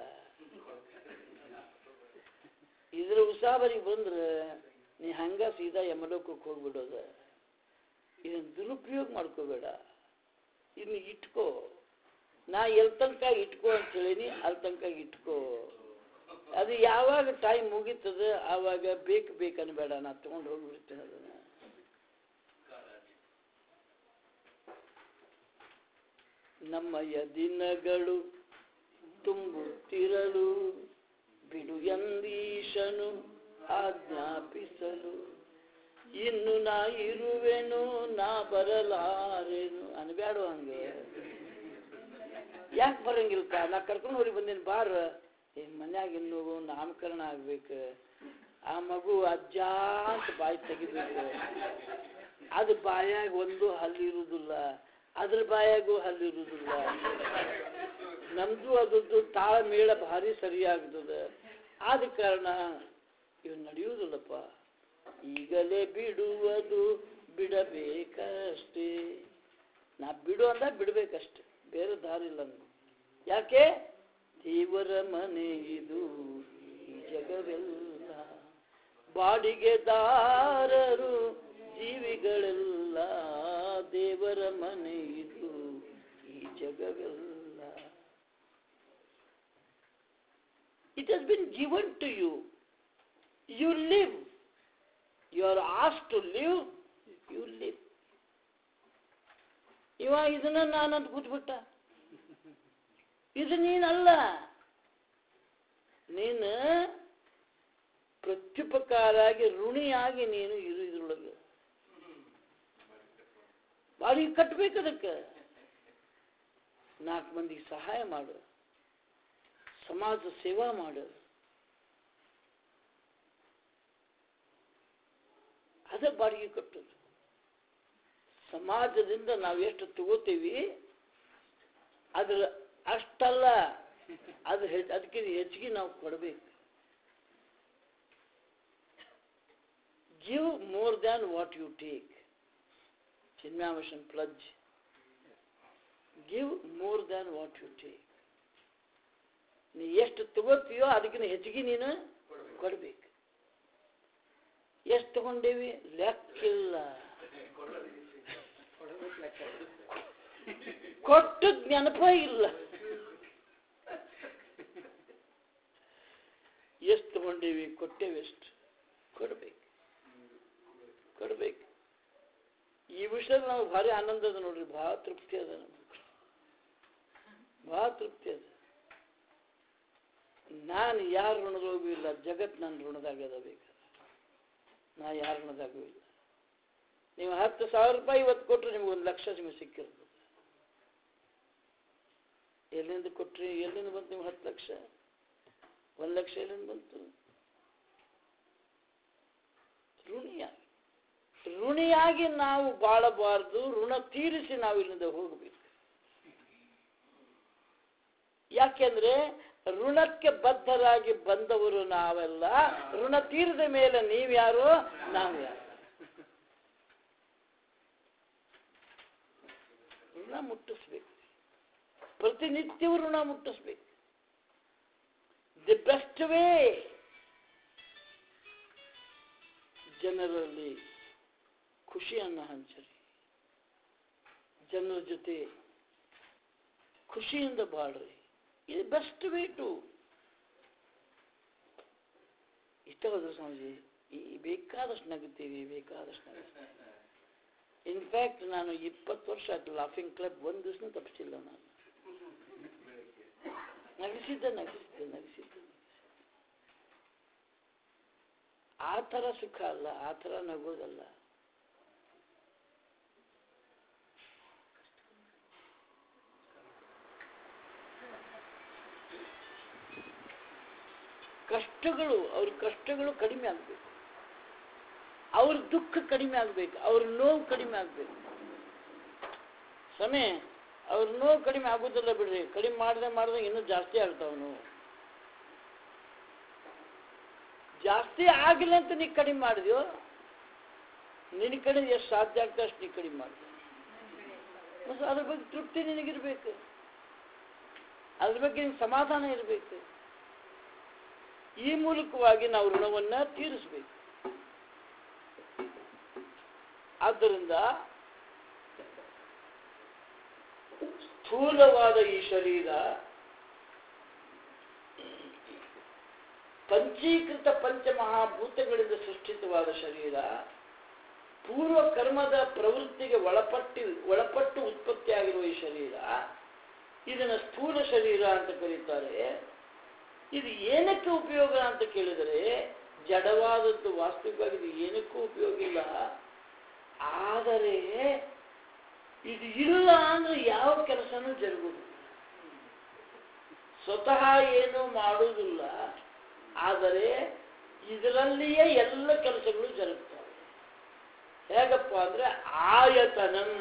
ಇದ್ರ ಉಸಾಬರಿ ಬಂದ್ರೆ ನೀ ಹಂಗ ಸೀದಾ ಯಮಲೋಕಕ್ಕೆ ಹೋಗ್ಬಿಡೋದ ಇದನ್ನ ದುರುಪಯೋಗ ಮಾಡ್ಕೋಬೇಡ ಇದನ್ನ ಇಟ್ಕೋ ನಾ ಎಲ್ ತನಕ ಇಟ್ಕೋ ಅಂತ ಹೇಳೀನಿ ಅಲ್ಲಿ ತನಕ ಇಟ್ಕೋ ಅದು ಯಾವಾಗ ಟೈಮ್ ಮುಗೀತದ ಆವಾಗ ಬೇಕು ಬೇಕು ಅನ್ಬೇಡ ನಾ ತಗೊಂಡು ಹೋಗ್ಬಿಡ್ತೇನೆ ಅದನ್ನ ನಮ್ಮಯ ದಿನಗಳು ತುಂಬುತ್ತಿರಲು ಬಿಡು ಎಂದೀಶನು ಆಜ್ಞಾಪಿಸಲು ಇನ್ನು ನಾ ಇರುವೆನು ನಾ ಬರಲಾರೆನು ಅನ್ಬ್ಯಾಡು ಹಂಗೆ ಯಾಕೆ ಬರಂಗಿಲ್ಪ ನಾ ಕರ್ಕೊಂಡು ಹೋಗಿ ಬಂದೇನಿ ಬಾರ ಈ ಮನ್ಯಾಗ ಇನ್ನು ನಾಮಕರಣ ಆಗ್ಬೇಕು ಆ ಮಗು ಅಜ್ಜ ಅಂತ ಬಾಯಿ ತೆಗಿಬೇಕು ಅದು ಬಾಯಾಗ ಒಂದು ಹಲ್ಲಿರುವುದಿಲ್ಲ ಅದ್ರ ಬಾಯಾಗೂ ಹಲ್ಲಿರುವುದಿಲ್ಲ ನಮ್ದು ಅದ್ರದ್ದು ತಾಳಮೇಳ ಭಾರಿ ಸರಿಯಾಗ್ತದೆ ಆದ ಕಾರಣ ಇವು ನಡೆಯುವುದಿಲ್ಲಪ್ಪ ಈಗಲೇ ಬಿಡುವುದು ಬಿಡಬೇಕಷ್ಟೇ ನಾ ಬಿಡು ಅಂದ ಬಿಡ್ಬೇಕಷ್ಟೆ ಬೇರೆ ದಾರಿ ಇಲ್ಲ ನಮ್ಗೆ ಯಾಕೆ ದೇವರ ಮನೆ ಇದು ಈ ಜಗವೆಲ್ಲ ಬಾಡಿಗೆ ದಾರರು ಜೀವಿಗಳೆಲ್ಲ ದೇವರ ಮನೆ ಇದು ಈ ಜಗವೆಲ್ಲ it has been given to you you live you are asked to live you live ಇವ ಇದನ್ನ ನಾನಂತ ಕೂತ್ಬಿಟ್ಟ ಇದು ನೀನಲ್ಲ ನೀನು ಪ್ರತ್ಯುಪಕಾರಾಗಿ ಋಣಿಯಾಗಿ ನೀನು ಇರು ಇದ್ರೊಳಗೆ ಬಾಡಿಗೆ ಕಟ್ಟಬೇಕು ಅದಕ್ಕೆ ನಾಲ್ಕು ಮಂದಿಗೆ ಸಹಾಯ ಮಾಡು ಸಮಾಜ ಸೇವಾ ಮಾಡು ಅದೇ ಬಾಡಿಗೆ ಕಟ್ಟೋದು ಸಮಾಜದಿಂದ ನಾವು ಎಷ್ಟು ತಗೋತೀವಿ ಅದ್ರ ಅಷ್ಟಲ್ಲ ಅದು ಹೆಚ್ಚು ಅದಕ್ಕೆ ಹೆಚ್ಚಿಗೆ ನಾವು ಕೊಡಬೇಕು give more than what you take ಚಿನ್ಮ್ಯಾಮಿಷನ್ please give more than what you take ನೀ ಎಷ್ಟು ತಗೋತೀಯೋ ಅದಕ್ಕಿಂತ ಹೆಚ್ಚಿಗೆ ನೀನು ಕೊಡ್ಬೇಕು ಎಷ್ಟು ತಗೊಂಡೇವಿ ಲೆಕ್ಕಿಲ್ಲ ಕೊಟ್ಟದ್ ನೆನಪ ಇಲ್ಲ ಎಷ್ಟು ತಗೊಂಡೇವಿ ಕೊಟ್ಟೇವಿ ಎಷ್ಟು ಕೊಡ್ಬೇಕು ಕೊಡ್ಬೇಕು ಈ ವಿಷಯದಲ್ಲಿ ನಾವು ಭಾರಿ ಆನಂದ ಅದ ನೋಡ್ರಿ ಭಾಳ ತೃಪ್ತಿ ಅದ ನಮ್ಗೆ ಭಾಳ ತೃಪ್ತಿ ಅದ ನಾನು ಯಾರ ಋಣದೊಳಗೂ ಇಲ್ಲ ಜಗತ್ ನನ್ನ ಋಣದಾಗದ ಬೇಕಾದ್ರೆ ನಾ ಯಾರ ಋಣದಾಗೂ ಇಲ್ಲ ನೀವು ಹತ್ತು ಸಾವಿರ ರೂಪಾಯಿ ಇವತ್ತು ಕೊಟ್ಟರೆ ನಿಮ್ಗೆ ಒಂದು ಲಕ್ಷ ನಿಮಗೆ ಸಿಕ್ಕಿರ್ತದೆ ಎಲ್ಲಿಂದ ಕೊಟ್ರಿ ಎಲ್ಲಿಂದ ಬಂತು ನಿಮ್ಗೆ ಹತ್ತು ಲಕ್ಷ ಒಂದು ಲಕ್ಷ ಎಲ್ಲಿಂದ ಬಂತು ಋಣಿಯಾಗಿ ಋಣಿಯಾಗಿ ನಾವು ಬಾಳಬಾರ್ದು ಋಣ ತೀರಿಸಿ ನಾವು ಇಲ್ಲಿಂದ ಹೋಗಬೇಕು ಯಾಕೆಂದ್ರೆ ಋಣಕ್ಕೆ ಬದ್ಧರಾಗಿ ಬಂದವರು ನಾವೆಲ್ಲ ಋಣ ತೀರಿದ ಮೇಲೆ ನೀವ್ಯಾರು ನಾವು ಯಾರು ಋಣ ಮುಟ್ಟಿಸ್ಬೇಕು ಪ್ರತಿನಿತ್ಯವೂ ಋಣ ಮುಟ್ಟಿಸ್ಬೇಕು ದಿ ಬೆಸ್ಟ್ ವೇ ಜನರಲ್ಲಿ ಖುಷಿಯನ್ನು ಹಂಚರಿ ಜನರ ಜೊತೆ ಖುಷಿಯಿಂದ ಬಾಳ್ರಿ ಇದು ಬೆಸ್ಟ್ ವೇ ಟು ಇಷ್ಟವಾದ ಸ್ವಾಮೀಜಿ ಈ ಬೇಕಾದಷ್ಟು ನಗುತ್ತೀವಿ ಬೇಕಾದಷ್ಟು ನಗುತ್ತೀವಿ ಇನ್ಫ್ಯಾಕ್ಟ್ ನಾನು ಇಪ್ಪತ್ತು ವರ್ಷ ಆಯ್ತು ಲಾಫಿಂಗ್ ಕ್ಲಬ್ ಒಂದು ದಿವಸ ತಪ್ಪಿಸಿಲ್ಲ ನಾನು ನಗಿಸಿದ್ದೆ ನಗಿಸಿದ್ದೆ ನಗಿಸಿದ್ದೆ ಆ ಥರ ಸುಖ ಅಲ್ಲ ಆ ಥರ ನಗೋದಲ್ಲ ಕಷ್ಟಗಳು ಅವ್ರ ಕಷ್ಟಗಳು ಕಡಿಮೆ ಆಗಬೇಕು ಅವ್ರ ದುಃಖ ಕಡಿಮೆ ಆಗಬೇಕು ಅವ್ರ ನೋವು ಕಡಿಮೆ ಆಗಬೇಕು ಸಮಯ ಅವ್ರ ನೋವು ಕಡಿಮೆ ಆಗೋದಿಲ್ಲ ಬಿಡ್ರಿ ಕಡಿಮೆ ಮಾಡದೆ ಮಾಡದೆ ಇನ್ನೂ ಜಾಸ್ತಿ ಆಗ್ತಾವ ನೋವು ಜಾಸ್ತಿ ಆಗಿಲ್ಲ ಅಂತ ನೀ ಕಡಿಮೆ ಮಾಡಿದ್ಯೋ ನಿನ್ನ ಕಡೆ ಎಷ್ಟು ಸಾಧ್ಯ ಆಗ್ತಾ ಅಷ್ಟು ನೀ ಕಡಿಮೆ ಮಾಡಿದೆ ಮತ್ತು ಅದ್ರ ಬಗ್ಗೆ ತೃಪ್ತಿ ನಿನಗಿರ್ಬೇಕು ಅದ್ರ ಬಗ್ಗೆ ನಿನ್ ಸಮಾಧಾನ ಇರಬೇಕು ಈ ಮೂಲಕವಾಗಿ ನಾವು ಋಣವನ್ನ ತೀರಿಸಬೇಕು ಆದ್ದರಿಂದ ಸ್ಥೂಲವಾದ ಈ ಶರೀರ ಪಂಚೀಕೃತ ಪಂಚಮಹಾಭೂತಗಳಿಂದ ಸೃಷ್ಟಿತವಾದ ಶರೀರ ಪೂರ್ವ ಕರ್ಮದ ಪ್ರವೃತ್ತಿಗೆ ಒಳಪಟ್ಟಿ ಒಳಪಟ್ಟು ಉತ್ಪತ್ತಿಯಾಗಿರುವ ಈ ಶರೀರ ಇದನ್ನು ಸ್ಥೂಲ ಶರೀರ ಅಂತ ಕರೀತಾರೆ ಇದು ಏನಕ್ಕೆ ಉಪಯೋಗ ಅಂತ ಕೇಳಿದರೆ ಜಡವಾದದ್ದು ವಾಸ್ತವಿಕವಾಗಿ ಇದು ಏನಕ್ಕೂ ಉಪಯೋಗ ಇಲ್ಲ ಆದರೆ ಇದು ಇಲ್ಲ ಅಂದ್ರೆ ಯಾವ ಕೆಲಸನೂ ಜರುಗುವುದಿಲ್ಲ ಸ್ವತಃ ಏನು ಮಾಡುವುದಿಲ್ಲ ಆದರೆ ಇದರಲ್ಲಿಯೇ ಎಲ್ಲ ಕೆಲಸಗಳು ಜರುಗ್ತವೆ ಹೇಗಪ್ಪ ಅಂದ್ರೆ ಆಯತನಂ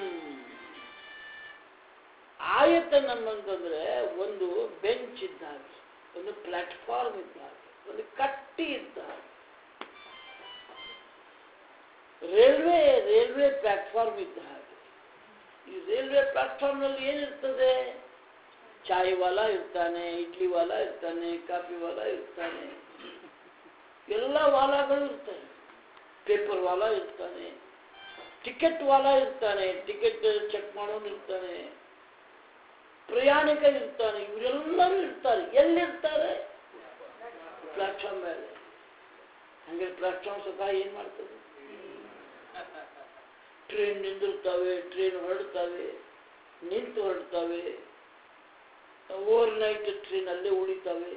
ಆಯತನಂ ಅಂತಂದ್ರೆ ಒಂದು ಬೆಂಚ್ ಇದ್ದಾಗ ಒಂದು ಪ್ಲಾಟ್ಫಾರ್ಮ್ ಇದ್ದಾಗ ಒಂದು ಕಟ್ಟಿ ಇದ್ದಾಗ ರೈಲ್ವೆ ರೈಲ್ವೆ ಪ್ಲಾಟ್ಫಾರ್ಮ್ ಇದ್ದ ಹಾಗೆ ಈ ರೈಲ್ವೆ ಪ್ಲಾಟ್ಫಾರ್ಮ್ನಲ್ಲಿ ಏನಿರ್ತದೆ ಚಾಯ್ ವಾಲ ಇರ್ತಾನೆ ಇಡ್ಲಿ ವಾಲ ಇರ್ತಾನೆ ಕಾಫಿ ವಾಲ ಇರ್ತಾನೆ ಎಲ್ಲ ವಾಲಾಗಳು ಇರ್ತಾನೆ ಪೇಪರ್ ವಾಲ ಇರ್ತಾನೆ ಟಿಕೆಟ್ ವಾಲ ಇರ್ತಾನೆ ಟಿಕೆಟ್ ಚೆಕ್ ಮಾಡೋನು ಇರ್ತಾನೆ ಪ್ರಯಾಣಿಕ ಇರ್ತಾನೆ ಇವರೆಲ್ಲರೂ ಇರ್ತಾರೆ ಎಲ್ಲಿರ್ತಾರೆ ಪ್ಲಾಟ್ಫಾರ್ಮ್ ಮೇಲೆ ಹಂಗೆ ಪ್ಲಾಟ್ಫಾರ್ಮ್ ಸ್ವತಃ ಏನ್ ಮಾಡ್ತದೆ ಟ್ರೈನ್ ನಿಂದಿರ್ತಾವೆ ಟ್ರೈನ್ ಹೊರಡ್ತಾವೆ ನಿಂತು ಹೊರಡ್ತಾವೆ ಓವರ್ ನೈಟ್ ಟ್ರೈನ್ ಅಲ್ಲೇ ಉಳಿತಾವೆ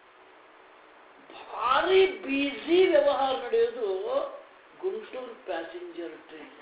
ಭಾರಿ ಬ್ಯುಸಿ ವ್ಯವಹಾರ ನಡೆಯೋದು Guntur passenger train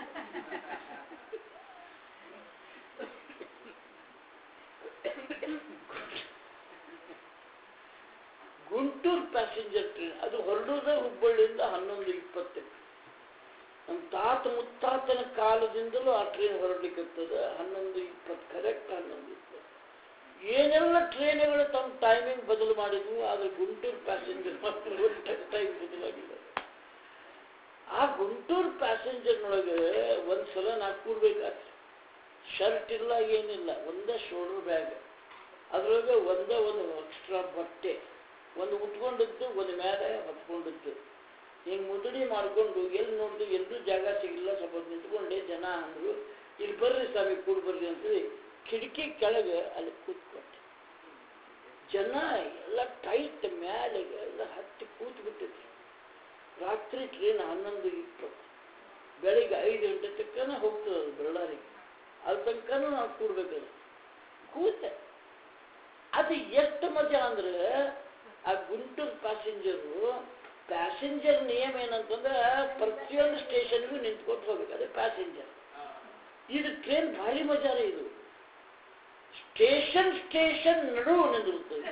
Guntur passenger train ಅದು ಹೊರಡೋದೇ ಹುಬ್ಬಳ್ಳಿಯಿಂದ ಹನ್ನೊಂದು ಇಪ್ಪತ್ತಕ್ಕೆ ನಮ್ಮ ತಾತ ಮುತ್ತಾತನ ಕಾಲದಿಂದಲೂ ಆ ಟ್ರೈನ್ ಹೊರಡ್ಲಿಕ್ಕತ್ತದ ಹನ್ನೊಂದು ಇಪ್ಪತ್ತು ಕರೆಕ್ಟ್ ಹನ್ನೊಂದು ಇಪ್ಪತ್ತು ಏನೆಲ್ಲ ಟ್ರೈನ್ಗಳು ತಮ್ಮ ಟೈಮಿಂಗ್ ಬದಲು ಮಾಡಿದ್ವು ಆದರೆ ಗುಂಟೂರು ಪ್ಯಾಸೆಂಜರ್ ಮಾತ್ರ ಟೈಮ್ ಬದಲಾಗಿಲ್ಲ ಆ ಗುಂಟೂರು ಪ್ಯಾಸೆಂಜರ್ನೊಳಗೆ ಒಂದು ಸಲ ನಾ ಕೂಡ್ಬೇಕಾದ್ರೆ ಶರ್ಟ್ ಇಲ್ಲ ಏನಿಲ್ಲ ಒಂದೇ ಶೋಲ್ಡರ್ ಬ್ಯಾಗ್ ಅದ್ರೊಳಗೆ ಒಂದೇ ಒಂದು ಎಕ್ಸ್ಟ್ರಾ ಬಟ್ಟೆ ಒಂದು ಉಟ್ಕೊಂಡಿದ್ದು ಒಂದು ಮೇಲೆ ಹೊತ್ಕೊಂಡಿದ್ದು ಹಿಂಗೆ ಮುದುಡಿ ಮಾಡಿಕೊಂಡು ಎಲ್ಲಿ ನೋಡಿದ್ರು ಎಲ್ಲೂ ಜಾಗ ಸಿಗಲಿಲ್ಲ ಸ್ವಲ್ಪ ಹೊತ್ತು ನಿಂತ್ಕೊಂಡೆ ಜನ ಅಂದರು ಇಲ್ಲಿ ಬರ್ರಿ ಸ್ವಾಮಿ ಕೂಡ್ ಬರ್ರಿ ಅಂತೇಳಿ ಕಿಟಕಿ ಕೆಳಗೆ ಅಲ್ಲಿ ಕೂತ್ಕೊಂಡೆ ಜನ ಎಲ್ಲ ಟೈಟ್ ಮೇಲೆ ಎಲ್ಲ ಹತ್ತಿ ಕೂತ್ ಬಿಟ್ಟಿದ್ರು ರಾತ್ರಿ ಟ್ರೈನ್ ಹನ್ನೊಂದು ಇಪ್ಪತ್ತು ಬೆಳಿಗ್ಗೆ ಐದು ಗಂಟೆ ತಕ್ಕನ ಹೋಗ್ತದೆ ಅದು ಬಳ್ಳಾರಿಗೆ ಅಲ್ಲಿ ತನಕನೂ ನಾವು ಕೂಡ್ಬೇಕದು ಕೂತೆ ಅದು ಎಷ್ಟು ಮಜಾ ಅಂದ್ರೆ ಆ ಗುಂಟೂರು ಪ್ಯಾಸೆಂಜರು ಪ್ಯಾಸೆಂಜರ್ ನಿಯಮ ಏನಂತಂದ್ರೆ ಪ್ರತಿಯೊಂದು ಸ್ಟೇಷನ್ಗೂ ನಿಂತ್ಕೊಟ್ಟು ಹೋಗ್ಬೇಕು ಅದೇ ಪ್ಯಾಸೆಂಜರ್ ಇದು ಟ್ರೈನ್ ಭಾರಿ ಮಜಾ ರೀ ಇದು ಸ್ಟೇಷನ್ ಸ್ಟೇಷನ್ ನಡುವು ನಿಂದಿರುತ್ತದೆ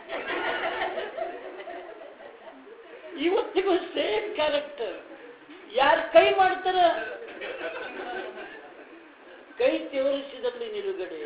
ಇವತ್ತಿಗೂ ಸೇಮ್ ಕ್ಯಾರೆಕ್ಟರ್ ಯಾರು ಕೈ ಮಾಡ್ತಾರ ಕೈ ತೋರಿಸಿದಲ್ಲಿ ನಿಲುಗಡೆ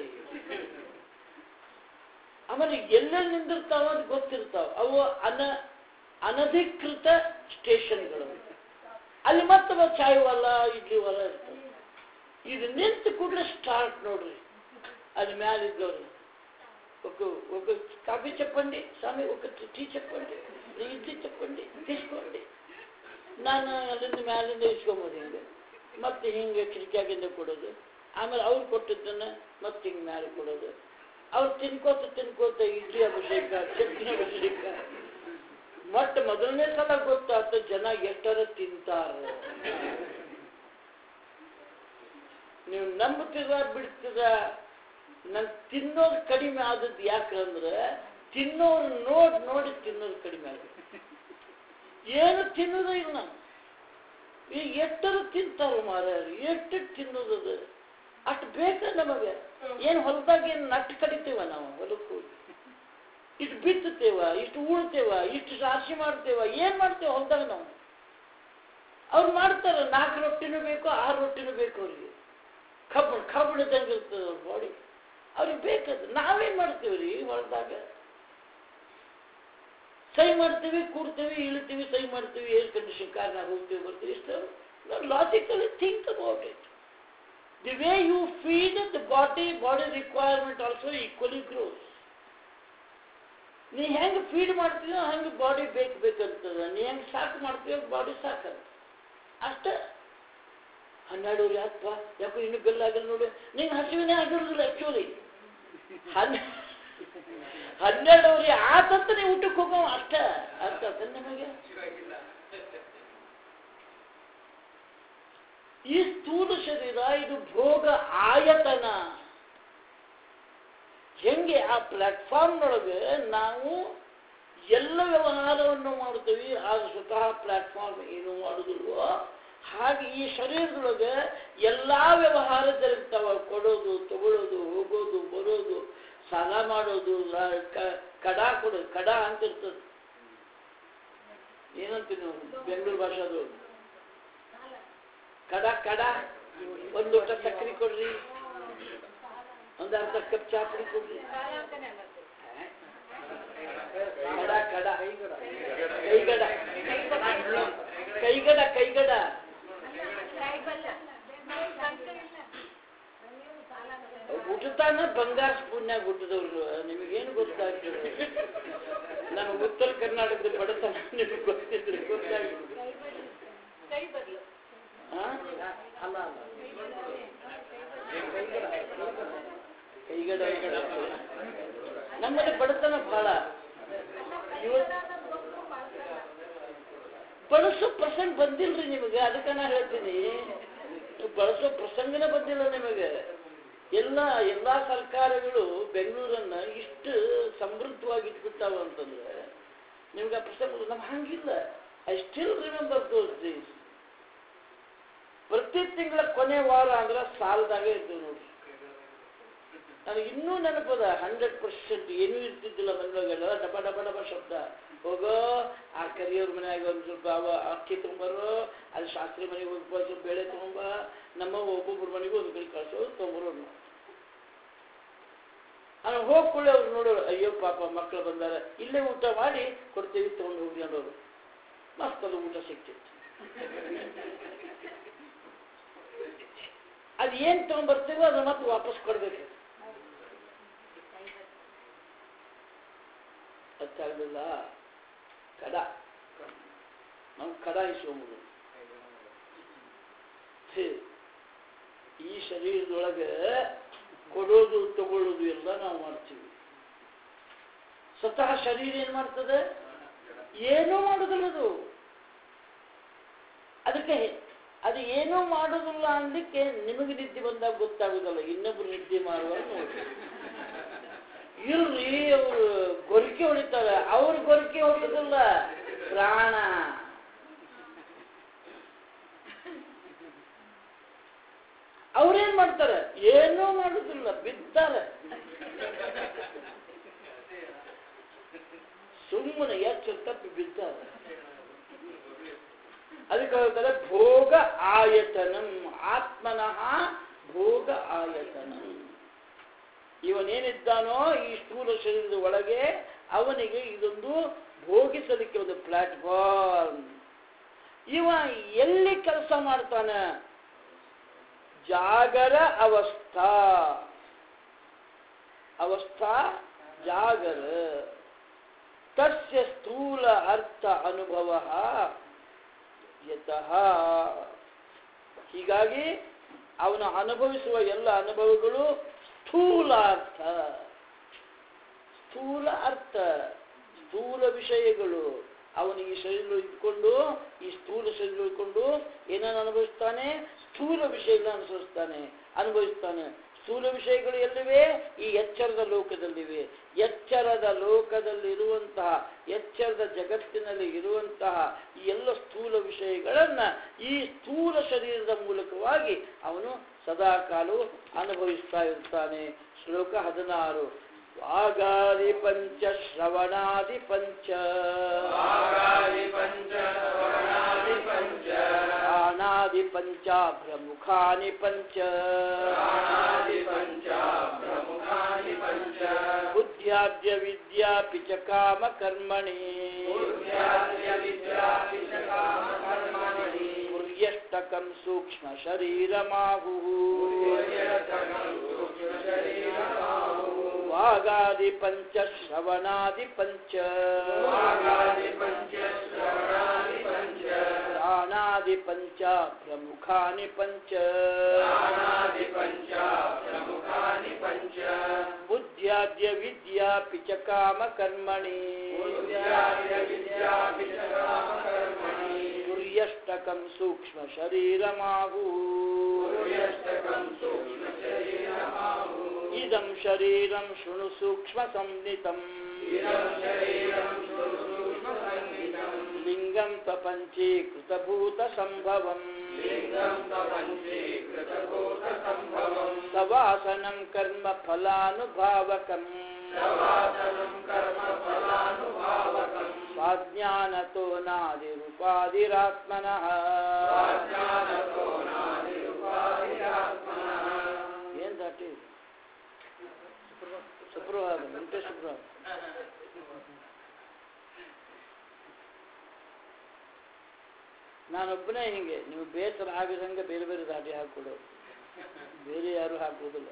ಆಮೇಲೆ ಎಲ್ಲೆಲ್ಲಿ ನಿಂದಿರ್ತಾವ ಅದು ಗೊತ್ತಿರ್ತಾವ ಅವು ಅನ ಅನಧಿಕೃತ ಸ್ಟೇಷನ್ಗಳು ಅಲ್ಲಿ ಮತ್ತೆ ಚಾಯ್ ವಾಲ ಇಡ್ಲಿ ವಾಲ ಇರ್ತವೆ ಇದು ನಿಂತು ಕೂಡಲೇ ಸ್ಟಾರ್ಟ್ ನೋಡ್ರಿ ಅದು ಮ್ಯಾಲಿದ್ದವ್ರು ఒక ఒక కాఫీ చెప్పండి స్వామి ఒక టీ చెప్పండి ಇಡ್ಲಿ చెప్పండి తీసుకోండి ನಾನು ಅಲ್ಲಿಂದ ಮ್ಯಾಲಿಂದ ಇಸ್ಕೊಂಬೋದು ಹಿಂಗೆ ಮತ್ತೆ ಹಿಂಗೆ ಕಿಟಕಿಯಾಗಿಂದ ಕೊಡೋದು ಆಮೇಲೆ ಅವ್ರು ಕೊಟ್ಟಿದ್ದನ್ನು ಮತ್ತೆ ಹಿಂಗೆ ಮ್ಯಾಲೆ ಕೊಡೋದು ಅವ್ರು ತಿನ್ಕೋತ ತಿನ್ಕೋತ ಇಡ್ಲಿ ಅಭಿಷೇಕ ಚಟ್ನಿ ಅಭಿಷೇಕ ಮತ್ತೆ ಮೊದಲನೇ ಸಲ ಗೊತ್ತಾಯ್ತು ಜನ ಎಷ್ಟರ ತಿಂತಾರ ನೀವು ನಂಬುತ್ತೀರ ಬಿಡ್ತೀರ ನನ್ ತಿನ್ನೋದು ಕಡಿಮೆ ಆದದ್ದು ಯಾಕಂದ್ರೆ ತಿನ್ನೋರು ನೋಡಿ ನೋಡಿ ತಿನ್ನೋದು ಕಡಿಮೆ ಆಗುತ್ತೆ ಏನು ತಿನ್ನೋದೇ ಇಲ್ಲ ನಾವು ಈಗ ಎಷ್ಟರು ತಿಂತಾರ ಮಾರ್ಯಾರು ಎಷ್ಟು ತಿನ್ನೋದದು ಅಷ್ಟು ಬೇಕ ನಮಗೆ ಏನು ಹೊಲದಾಗ ಏನು ನಟ್ಟು ಕಡಿತೇವ ನಾವು ಹೊಲಕ್ಕೆ ಹೋಗಿ ಇಷ್ಟು ಬಿತ್ತುತ್ತೇವ ಇಷ್ಟು ಉಳ್ತೇವ ಇಷ್ಟು ರಾಶಿ ಮಾಡ್ತೇವ ಏನು ಮಾಡ್ತೇವೆ ಹೊಲದಾಗ ನಾವು ಅವ್ರು ಮಾಡ್ತಾರೆ ನಾಲ್ಕು ರೊಟ್ಟಿನೂ ಬೇಕು ಆರು ರೊಟ್ಟಿನೂ ಬೇಕು ಅವ್ರಿಗೆ ಕಬ್ಬಣ ಕಬ್ಬಣದಂಗೆ ಇರ್ತದೆ ಅವ್ರ ಬಾಡಿ ಅವ್ರಿಗೆ ಬೇಕದು ನಾವೇನು ಮಾಡ್ತೀವಿ ರೀ ಹೊಲದಾಗ ಸೈ ಮಾಡ್ತೀವಿ ಕೂಡ್ತೀವಿ ಇಳಿತೀವಿ ಸೈ ಮಾಡ್ತೀವಿ ಏರ್ ಕಂಡೀಷನ್ ಕಾರ್ನಾಗ ಹೋಗ್ತೀವಿ ಬರ್ತೀವಿ ಇಷ್ಟು logically think about it the way you feed the body body requirement also equally grows ನೀ ಹೆಂಗೆ ಫೀಡ್ ಮಾಡ್ತೀವೋ ಹಂಗೆ ಬಾಡಿ ಬೇಕು ಬೇಕಂತದ ನೀ ಹೆಂಗೆ ಸಾಕು ಮಾಡ್ತೀವೋ ಬಾಡಿ ಸಾಕಂತ ಅಷ್ಟೇ ಹನ್ನೆರಡೂವರೆ ಹತ್ವಾ ಯಾಕೋ ಇನ್ನೂ ಬೆಲ್ಲ ಆಗಿಲ್ಲ ನೋಡು ನಿಂಗೆ ಹಸಿವಿನೇ ಆಗಿರೋದಿಲ್ಲ ಆ್ಯಕ್ಚುಲಿ ಹನ್ನೆ ಹನ್ನೆರಡೂವರೆ ಆತಂತ ನೀವು ಊಟಕ್ಕೆ ಹೋಗೋ ಅಷ್ಟೇ ಅರ್ಥ ಆಯ್ತಾ ನಿಮಗೆ ಈ ಸ್ಥೂಲ ಶರೀರ ಇದು ಭೋಗ ಆಯತನ ಹೆಂಗೆ ಆ ಪ್ಲಾಟ್ಫಾರ್ಮ್ನೊಳಗೆ ನಾವು ಎಲ್ಲ ವ್ಯವಹಾರವನ್ನು ಮಾಡ್ತೀವಿ ಆಗ ಸ್ವತಃ ಪ್ಲಾಟ್ಫಾರ್ಮ್ ಏನು ಮಾಡುದಿಲ್ವೋ ಹಾಗೆ ಈ ಶರೀರದೊಳಗೆ ಎಲ್ಲ ವ್ಯವಹಾರ ಜರುಗ್ತಾವ ಕೊಡೋದು ತಗೊಳ್ಳೋದು ಹೋಗೋದು ಬರೋದು ಸಾಲ ಮಾಡೋದು ರ- ಕ- ಕಡ ಕೊಡೋದು ಕಡ ಅಂತ ಇರ್ತದೆ ಏನಂತೀವಿ ನಾವು ಬೆಂಗಳೂರು ಭಾಷಾದು ಕಡ ಕಡ ಒಂದು ಲೋಟ ಸಕ್ಕರೆ ಕೊಡ್ರಿ ಒಂದು ಅರ್ಧ ಕಪ್ ಚಾ ಪುಡಿ ಕೊಡ್ರಿ ಕಡ ಕಡ ಕೈಗಡ ಕೈಗಡ ಕೈಗಡ ಹುಟ್ಟುತ್ತಾನ ಬಂಗಾರ ಸ್ಪೂನ್ಯಾಗ ಹುಟ್ಟಿದವ್ರು ನಿಮಗೇನು ಗೊತ್ತಾಗ್ತದೆ ನಾನು ಉತ್ತರ ಕರ್ನಾಟಕದ ಬಡತನ ನಿಮಗೆ ಗೊತ್ತಿದ್ರೆ ಗೊತ್ತಾಗ್ತದೆ ಹಾ? ಅಲ್ಲ ಅಲ್ಲ ಕೈಗಡ ನಮ್ಮಲ್ಲಿ ಬಡತನ ಬಹಳ ಇವತ್ತು ಬಳಸೋ ಪ್ರಸಂಗ ಬಂದಿಲ್ರಿ ನಿಮಗೆ ಅದಕ್ಕೆ ನಾ ಹೇಳ್ತೀನಿ ಬಳಸೋ ಪ್ರಸಂಗನೇ ಬಂದಿಲ್ಲ ನಿಮಗೆ ಎಲ್ಲ ಎಲ್ಲ ಸರ್ಕಾರಗಳು ಬೆಂಗಳೂರನ್ನ ಇಷ್ಟು ಸಮೃದ್ಧವಾಗಿ ಇಟ್ಬಿಟ್ಟಾವ ಅಂತಂದ್ರೆ ನಿಮ್ಗೆ ಆ ಪ್ರಸಂಗ ನಮ್ಗೆ ಹಂಗಿಲ್ಲ I still remember those days ಪ್ರತಿ ತಿಂಗಳ ಕೊನೆ ವಾರ ಅಂದ್ರೆ ಸಾಲದಾಗೆ ಇದ್ದು ನೋಡ್ರಿ ನನಗೆ ಇನ್ನೂ ನೆನಪದ ಹಂಡ್ರೆಡ್ ಪರ್ಸೆಂಟ್ ಏನೂ ಇರ್ತಿದ್ದಿಲ್ಲ ಮನೆಯೊಳಗೆಲ್ಲ ಡಬ ಡಬ ಡಬ ಶಬ್ದ ಹೋಗೋ ಆ ಕರಿಯವ್ರ ಮನ್ಯಾಗ ಒಂದು ಸ್ವಲ್ಪ ಅವ ಅಕ್ಕಿ ತೊಗೊಂಬರೋ ಅಲ್ಲಿ ಶಾಸ್ತ್ರಿ ಮನೆಗೆ ಹೋಗಿ ಸ್ವಲ್ಪ ಬೇಳೆ ತೊಗೊಂಬ ನಮ್ಮ ಒಬ್ಬೊಬ್ಬರ ಮನೆಗೂ ಒಂದು ಕಡೆ ಕಳ್ಸೋದು ತೊಗೊಂಬರೋದು ನಾನು ಹೋಗ್ಕೊಳ್ಳಿ ಅವ್ರು ನೋಡೋರು ಅಯ್ಯೋ ಪಾಪ ಮಕ್ಕಳು ಬಂದಾರ ಇಲ್ಲೇ ಊಟ ಮಾಡಿ ಕೊಡ್ತೀವಿ ತೊಗೊಂಡು ಹೋಗಿ ಅನ್ನೋರು ಮಸ್ತ್ ಅದು ಊಟ ಸಿಕ್ತಿತ್ತು ಅದು ಏನು ತೊಗೊಂಬರ್ತೀವೋ ಅದನ್ನ ಮತ್ತೆ ವಾಪಸ್ ಕೊಡ್ಬೇಕು ಗೊತ್ತಾಗಲಿಲ್ಲ ಕಡ ನಾವು ಕಡ ಇಸ್ಕೊಂಬುದು ಛೇ, ಈ ಶರೀರದೊಳಗೆ ಕೊಡೋದು ತಗೊಳ್ಳೋದು ಎಲ್ಲ ನಾವು ಮಾಡ್ತೀವಿ ಸ್ವತಃ ಶರೀರ ಏನ್ ಮಾಡ್ತದೆ ಏನೂ ಮಾಡೋದಿಲ್ಲ ಅದು ಅದಕ್ಕೆ ಅದು ಏನೂ ಮಾಡೋದಿಲ್ಲ ಅಂದಕ್ಕೆ ನಿಮಗೆ ನಿದ್ದೆ ಬಂದಾಗ ಗೊತ್ತಾಗೋದಲ್ಲ ಇನ್ನೊಬ್ರು ನಿದ್ದೆ ಮಾಡುವಾಗ ನೋಡಿ ಇಲ್ರಿ ಅವರು ಗೊರಕೆ ಹೊಡಿತಾರೆ ಅವ್ರ ಗೊರಕೆ ಹೊಡೆದಿಲ್ಲ ಪ್ರಾಣ ಅವ್ರೇನ್ ಮಾಡ್ತಾರೆ ಏನೂ ಮಾಡುದಿಲ್ಲ ಬಿದ್ದಾರೆ ಸುಮ್ಮನೆ ಎಚ್ಚರ ತಪ್ಪಿ ಬಿದ್ದಾರೆ ಅದಕ್ಕೆ ಹೇಳ್ತಾರೆ ಭೋಗ ಆಯತನಂ ಆತ್ಮನಃ ಭೋಗ ಆಯತನಂ ಇವನೇನಿದ್ದಾನೋ ಈ ಸ್ಥೂಲ ಶರೀರದ ಒಳಗೆ ಅವನಿಗೆ ಇದೊಂದು ಭೋಗಿಸಲಿಕ್ಕೆ ಒಂದು ಪ್ಲಾಟ್ಫಾರ್ಮ್ ಇವ ಎಲ್ಲಿ ಕೆಲಸ ಮಾಡ್ತಾನೆ ಜಾಗರ ಅವಸ್ಥಾ ಅವಸ್ಥಾ ಜಾಗರ ತಸ್ಯ ಸ್ಥೂಲ ಅರ್ಥ ಅನುಭವ ಯತಃ ಹೀಗಾಗಿ ಅವನು ಅನುಭವಿಸುವ ಎಲ್ಲ ಅನುಭವಗಳು ಸ್ಥೂಲ ಅರ್ಥ ಸ್ಥೂಲ ಅರ್ಥ ಸ್ಥೂಲ ವಿಷಯಗಳು ಅವನು ಈ ಶರೀರ ಇಟ್ಕೊಂಡು ಈ ಸ್ಥೂಲ ಶರೀರ ಇಟ್ಕೊಂಡು ಏನನ್ನು ಅನುಭವಿಸ್ತಾನೆ ಸ್ಥೂಲ ವಿಷಯಗಳನ್ನ ಅನುಸರಿಸ್ತಾನೆ ಅನುಭವಿಸ್ತಾನೆ ಸ್ಥೂಲ ವಿಷಯಗಳು ಎಲ್ಲಿವೆ ಈ ಎಚ್ಚರದ ಲೋಕದಲ್ಲಿವೆ ಎಚ್ಚರದ ಲೋಕದಲ್ಲಿರುವಂತಹ ಎಚ್ಚರದ ಜಗತ್ತಿನಲ್ಲಿ ಇರುವಂತಹ ಈ ಎಲ್ಲ ಸ್ಥೂಲ ವಿಷಯಗಳನ್ನ ಈ ಸ್ಥೂಲ ಶರೀರದ ಮೂಲಕವಾಗಿ ಅವನು ಸದಾ ಕಾಲವು ಅನುಭವಿಸ್ತಾ ಇರ್ತಾನೆ ಶ್ಲೋಕ ಹದಿನಾರು ವಾಗಾದಿ ಪಂಚ ಶ್ರವಣಾದಿ ಪಂಚ वागादि पञ्च श्रवणादि पञ्च ಪ್ರಾಣಾದಿ ಪಂಚ ಪ್ರಮುಖಾನಿ ಪಂಚ प्राणादि पञ्च प्रमुखानि पञ्च ಬುದ್ಧ್ಯಾದ್ಯ ವಿದ್ಯಾಪಿ ಚ ಕಾಮ ಕರ್ಮಣಿ बुद्ध्याद्य विद्यापि च कामकर्मणि ಗುರ್ಯಷ್ಟಕಂ ಸೂಕ್ಷ್ಮ ಶರೀರಮಾಹು गुह्यतमं सूक्ष्मशरीरमाहुः ವಾಗಾದಿ ಪಂಚ ಶ್ರವಣಾದಿ ಪಂಚ वागादि पञ्च श्रवणादि पञ्च ಪ್ರಾಣಾದಿ ಪಂಚ ಪ್ರಮುಖಾನಿ ಪಂಚ प्राणादि पञ्च प्रमुखानि पञ्च ಬುದ್ಧ್ಯಾದ್ಯ ವಿದ್ಯಾಪಿ ಚ ಕಾಮ ಕರ್ಮಣಿ बुद्ध्याद्य विद्यापि च कामकर्मणि ಗುರ್ಯಷ್ಟಕಂ ಸೂಕ್ಷ್ಮ ಶರೀರಮಾಹು गुह्यष्टकं सूक्ष्मशरीरमाहुः ಇದಂ ಶರೀರಂ ಶೃಣು ಸೂಕ್ಷ್ಮ ಸಂಹಿತಂ इदं शरीरं सूक्ष्मसङ्गितं ಲಿಂಗಂ ತಪಂಚೀಕೃತಭೂತ ಸಂಭವಂ लिङ्गं तपञ्चीकृतभूतसम्भवम् ಸವಾಸನಂ ಕರ್ಮ ಫಲಾನುಭಾವಕಂ शवासनं कर्मफलानुभावकम् ಸ್ವಾಜ್ಞಾನತೋ ನಾದಿರುಪಾದಿರಾತ್ಮನಃ स्वाज्ञानतो नादिरुपाधिरात्मनः ಏನ್ ದಾಟಿ ಶುಕ್ರವಾರ ಎಂಟೇ ಶುಕ್ರವಾರ ನಾನೊಬ್ಬನೇ ಹಿಂಗೆ ನೀವು ಬೇಸರ ಆಗದಂಗೆ ಬೇರೆ ಬೇರೆ ದಾಟಿ ಹಾಕೊಡೋರು ಬೇರೆ ಯಾರು ಹಾಕುವುದಿಲ್ಲ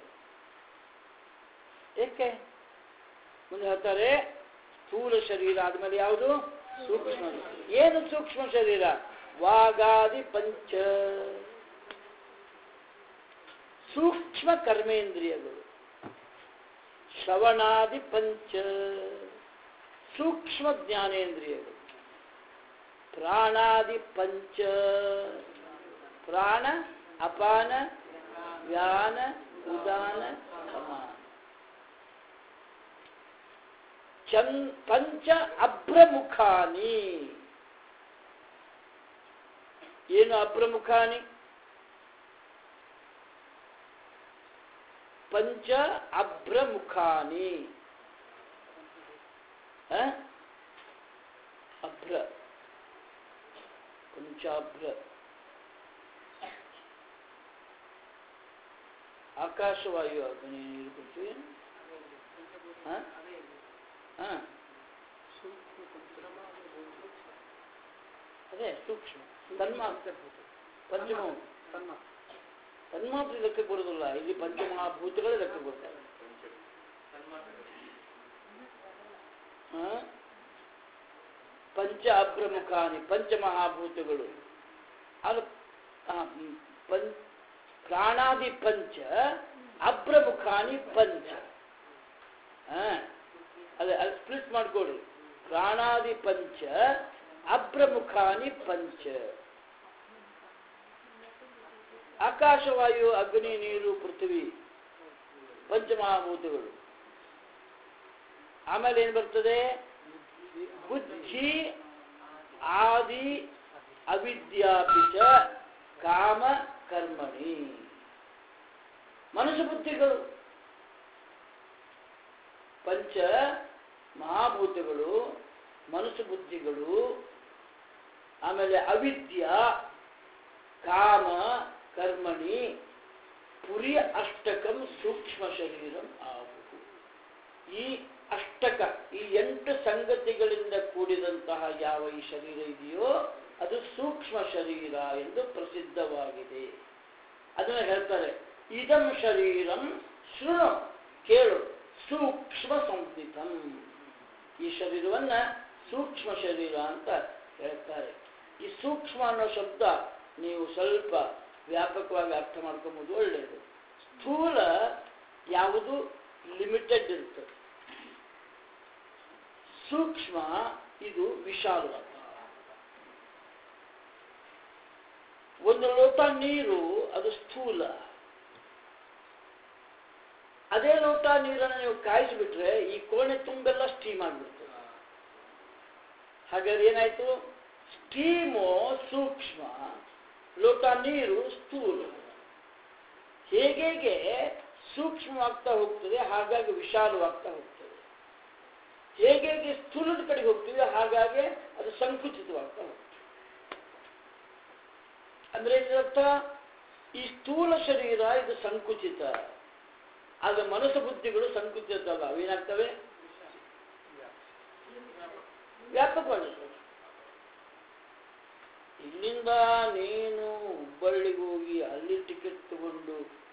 ಏಕೆ ಮುಂದೆ ಹೇಳ್ತಾರೆ ಸ್ಥೂಲ ಶರೀರ ಆದ್ಮೇಲೆ ಯಾವುದು ಸೂಕ್ಷ್ಮ ಏನು ಸೂಕ್ಷ್ಮ ಶರೀರ ವಾಗಾದಿ ಪಂಚ ಸೂಕ್ಷ್ಮ ಕರ್ಮೇಂದ್ರಿಯಗಳು ಶ್ರವಣಾದಿ ಪಂಚ ಸೂಕ್ಷ್ಮ ಜ್ಞಾನೇಂದ್ರಿಯಗಳು ಪ್ರಾಣಾದಿ ಪಂಚ ಪ್ರಾಣ ಅಪಾನ ವ್ಯಾನ ಉದಾನ ಸಮಾನ ಚನ್ ಪಂಚ ಅಭ್ರಮುಖಾನಿ ಏನು ಅಭ್ರಮುಖಾನಿ ಪಂಚ ಅಭ್ರಮುಖಾನಿ ಆ? ಅಭ್ರ ಪಂಚಾಭ್ರ ಆಕಾಶವಾಯು ಅಗ್ನಿ ನೀರು ಕೊಡ್ತೀವಿ ಹಾ ಹಾ ಅದೇ ಸೂಕ್ಷ್ಮ ತನ್ಮಾತ್ರ ಪಂಚಮ ತನ್ಮಾತ್ರ ಲೆಕ್ಕ ಬರುವುದಿಲ್ಲ ಇಲ್ಲಿ ಪಂಚಮಹಾಭೂತಗಳೇ ಲೆಕ್ಕ ಬರ್ತವೆ ಆ? ಪಂಚ ಅಭ್ರಮುಖಾನಿ ಪಂಚಮಹಾಭೂತಗಳು ಅದು ಆ, ಹ್ಮ್, ಪಂ ಪ್ರಾಣಾದಿ ಪಂಚ ಅಭ್ರಮುಖಾನಿ ಪಂಚ ಆ, ಅದೇ ಅದು ಸ್ಪ್ಲಿಟ್ ಮಾಡ್ಕೊಡ್ರಿ ಪ್ರಾಣಾದಿ ಪಂಚ ಅಭ್ರಮುಖಾನಿ ಪಂಚ ಆಕಾಶವಾಯು ಅಗ್ನಿ ನೀರು ಪೃಥ್ವಿ ಪಂಚಮಹಾಭೂತಗಳು ಆಮೇಲೆ ಏನು ಬರ್ತದೆ ಬುದ್ಧಿ ಆದಿ ಅವಿದ್ಯಾಪಿಚ ಕಾಮ ಕರ್ಮಣಿ ಮನುಷ್ಯ ಬುದ್ಧಿಗಳು ಪಂಚ ಮಹಾಭೂತಗಳು ಮನುಷ್ಯ ಬುದ್ಧಿಗಳು ಆಮೇಲೆ ಅವಿದ್ಯ ಕಾಮ ಕರ್ಮಣಿ ಪುರಿಯ ಅಷ್ಟಕಂ ಸೂಕ್ಷ್ಮ ಶರೀರಂ ಆಗುವುದು ಈ ಅಷ್ಟಕ ಈ ಎಂಟು ಸಂಗತಿಗಳಿಂದ ಕೂಡಿದಂತಹ ಯಾವ ಈ ಶರೀರ ಇದೆಯೋ ಅದು ಸೂಕ್ಷ್ಮ ಶರೀರ ಎಂದು ಪ್ರಸಿದ್ಧವಾಗಿದೆ ಅದನ್ನ ಹೇಳ್ತಾರೆ ಇದಂ ಶರೀರಂ ಶೃಣು ಕೇಳು ಸೂಕ್ಷ್ಮ ಸಂಹಿತಂ ಈ ಶರೀರವನ್ನ ಸೂಕ್ಷ್ಮ ಶರೀರ ಅಂತ ಹೇಳ್ತಾರೆ ಈ ಸೂಕ್ಷ್ಮ ಅನ್ನೋ ಶಬ್ದ ನೀವು ಸ್ವಲ್ಪ ವ್ಯಾಪಕವಾಗಿ ಅರ್ಥ ಮಾಡ್ಕೊಬೋದು ಒಳ್ಳೆಯದು ಸ್ಥೂಲ ಯಾವುದು ಲಿಮಿಟೆಡ್ ಇರ್ತದೆ ಸೂಕ್ಷ್ಮ ಇದು ವಿಶಾಲ ಒಂದು ಲೋಟ ನೀರು ಅದು ಸ್ಥೂಲ ಅದೇ ಲೋಟ ನೀರನ್ನು ನೀವು ಕಾಯಿಸಿಬಿಟ್ರೆ ಈ ಕೋಣೆ ತುಂಬೆಲ್ಲ ಸ್ಟೀಮ್ ಆಗಿಬಿಡ್ತದೆ ಹಾಗಾದ್ರೆ ಏನಾಯ್ತು ಸ್ಟೀಮು ಸೂಕ್ಷ್ಮ ಲೋಟ ನೀರು ಸ್ಥೂಲ ಹೇಗೆ ಸೂಕ್ಷ್ಮವಾಗ್ತಾ ಹೋಗ್ತದೆ ಹಾಗಾಗಿ ವಿಶಾಲವಾಗ್ತಾ ಹೋಗ್ತದೆ ಹೇಗೆ ಸ್ಥೂಲದ ಕಡೆಗೆ ಹೋಗ್ತೀವಿ ಹಾಗಾಗಿ ಅದು ಸಂಕುಚಿತವಾಗ್ತಾ ಹೋಗ್ತದೆ ಅಂದ್ರೆ ಇದರರ್ಥ ಈ ಸ್ಥೂಲ ಶರೀರ ಇದು ಸಂಕುಚಿತ ಆಗ ಮನಸ್ಸು ಬುದ್ಧಿಗಳು ಸಂಕುಚಿತ ಅಲ್ಲ ಅವೇನಾಗ್ತವೆ ವ್ಯಾಪಕವಾಗಿರ್ತವೆ ಇಲ್ಲಿಂದ ನೀನು ಹುಬ್ಬಳ್ಳಿಗೆ ಹೋಗಿ ಅಲ್ಲಿ ಟಿಕೆಟ್ ತಗೊಂಡು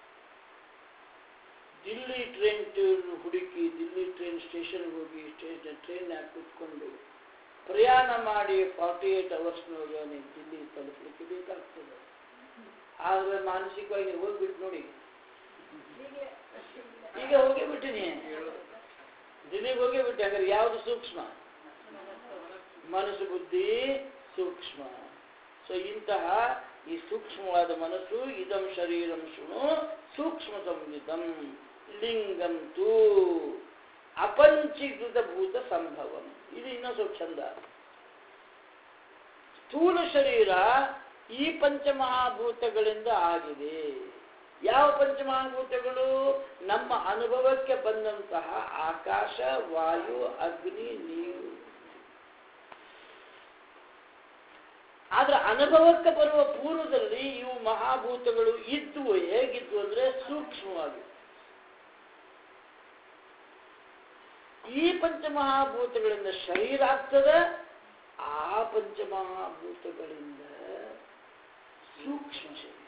ದಿಲ್ಲಿ ಟ್ರೈನ್ ಹುಡುಕಿ ದಿಲ್ಲಿ ಟ್ರೈನ್ ಸ್ಟೇಷನ್ಗೆ ಹೋಗಿ ಸ್ಟೇಷನ್ ಟ್ರೈನ್ ಕೂತ್ಕೊಂಡು ಪ್ರಯಾಣ ಮಾಡಿ ಫಾರ್ಟಿ ಏಟ್ ಅವರ್ಸ್ನೊಳಗೆ ನೀನು ದಿಲ್ಲಿ ತಲುಪಲಿಕ್ಕೆ ಬೇಕಾಗ್ತದೆ ಆದರೆ ಮಾನಸಿಕವಾಗಿ ನೀವು ಹೋಗ್ಬಿಟ್ಟು ನೋಡಿ ಈಗ ಹೋಗೇ ಬಿಟ್ಟಿನಿ ದಿಲ್ಲಿಗೆ ಹೋಗೇ ಬಿಟ್ಟೆ ಹಾಗಾದ್ರೆ ಯಾವುದು ಸೂಕ್ಷ್ಮ ಮನಸ್ಸು ಬುದ್ಧಿ ಸೂಕ್ಷ್ಮ ಸೊ ಇಂತಹ ಈ ಸೂಕ್ಷ್ಮವಾದ ಮನಸ್ಸು ಇದಂ ಶರೀರಂ ಶೃಣು ಸೂಕ್ಷ್ಮ ಸಂಹಿತಂ ಲಿಂಗಂ ತೂ ಅಪಂಚೀಕೃತ ಭೂತ ಸಂಭವಂ ಇದು ಇನ್ನೊಂದು ಸ್ವಲ್ಪ ಚಂದ ಸ್ಥೂಲ ಶರೀರ ಈ ಪಂಚಮಹಾಭೂತಗಳಿಂದ ಆಗಿದೆ ಯಾವ ಪಂಚಮಹಾಭೂತಗಳು ನಮ್ಮ ಅನುಭವಕ್ಕೆ ಬಂದಂತಹ ಆಕಾಶ ವಾಯು ಅಗ್ನಿ ನೀರು ಆದ್ರೆ ಅನುಭವಕ್ಕೆ ಬರುವ ಪೂರ್ವದಲ್ಲಿ ಇವು ಮಹಾಭೂತಗಳು ಇದ್ವು ಹೇಗಿದ್ವು ಅಂದ್ರೆ ಸೂಕ್ಷ್ಮವಾಗಿ ಈ ಪಂಚಮಹಾಭೂತಗಳಿಂದ ಶರೀರ ಆಗ್ತದೆ ಆ ಪಂಚಮಹಾಭೂತಗಳಿಂದ ಸೂಕ್ಷ್ಮ ಶರೀರ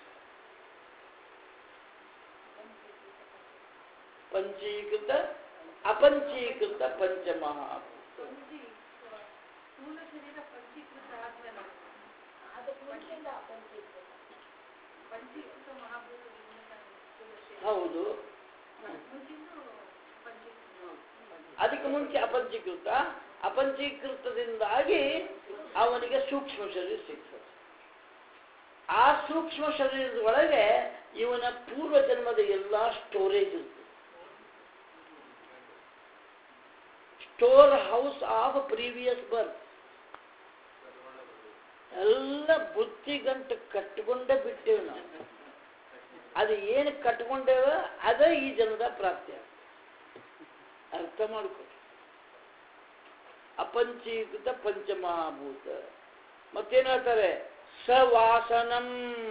ಪಂಚೀಕೃತ ಅಪಂಚೀಕೃತ ಪಂಚಮಹಾಭೂತ ಸ್ಥೂಲ ಶರೀರ ಪಂಚೀಕೃತ ಆದ್ಮೇಲೆ ಅದಕ್ಕೆ ಮುಂಚೆಯಿಂದ ಅಪಂಚೀಕೃತ ಪಂಚೀಕೃತ ಮಹಾಭೂತಗಳಿಂದ ಸ್ಥೂಲ ಶರೀರ ಹೌದು ಮುಂಚಿಂದು ಪಂಚೀಕೃತ ಅದಕ್ಕೆ ಮುಂಚೆ ಅಪಂಚೀಕೃತ ಅಪಂಚೀಕೃತದಿಂದಾಗಿ ಅವನಿಗೆ ಸೂಕ್ಷ್ಮ ಶರೀರ ಸಿಗ್ತದೆ ಆ ಸೂಕ್ಷ್ಮ ಶರೀರದ ಒಳಗೆ ಇವನ ಪೂರ್ವ ಜನ್ಮದ ಎಲ್ಲ ಸ್ಟೋರೇಜ್ ಇರ್ತದೆ store house of previous birth ಎಲ್ಲ ಬುದ್ಧಿಗಂಟು ಕಟ್ಟಿಕೊಂಡೇ ಬಿಟ್ಟೇವೆ ನಾವು ಅದು ಏನು ಕಟ್ಕೊಂಡೇವ ಅದೇ ಈ ಜನ್ಮದ ಪ್ರಾಪ್ತಿ ಆಗ್ತದೆ. ಅರ್ಥ ಮಾಡ್ಕೊ ಅಪಂಚೀಕೃತ ಪಂಚಮಹಾಭೂತ ಮತ್ತೇನು ಹೇಳ್ತಾರೆ ಸವಾಸನಂ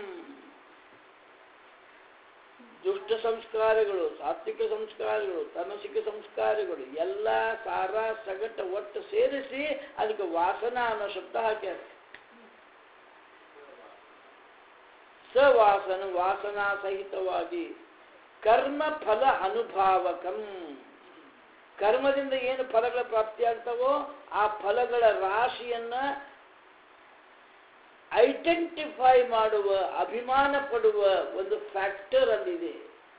ದುಷ್ಟ ಸಂಸ್ಕಾರಗಳು ಸಾತ್ವಿಕ ಸಂಸ್ಕಾರಗಳು ತಮಸಿಕ ಸಂಸ್ಕಾರಗಳು ಎಲ್ಲ ಸಾರ ಸಗಟ ಒಟ್ಟು ಸೇರಿಸಿ ಅದಕ್ಕೆ ವಾಸನ ಅನ್ನೋ ಶಬ್ದ ಹಾಕ್ಯಾರ ಸವಾಸನ ವಾಸನಾ ಸಹಿತವಾಗಿ ಕರ್ಮ ಫಲ ಅನುಭಾವಕಂ ಕರ್ಮದಿಂದ ಏನು ಫಲಗಳ ಪ್ರಾಪ್ತಿಯಾಗ್ತವೋ ಆ ಫಲಗಳ ರಾಶಿಯನ್ನ ಐಡೆಂಟಿಫೈ ಮಾಡುವ ಅಭಿಮಾನ ಪಡುವ ಒಂದು ಫ್ಯಾಕ್ಟರ್ ಅಲ್ಲಿದೆ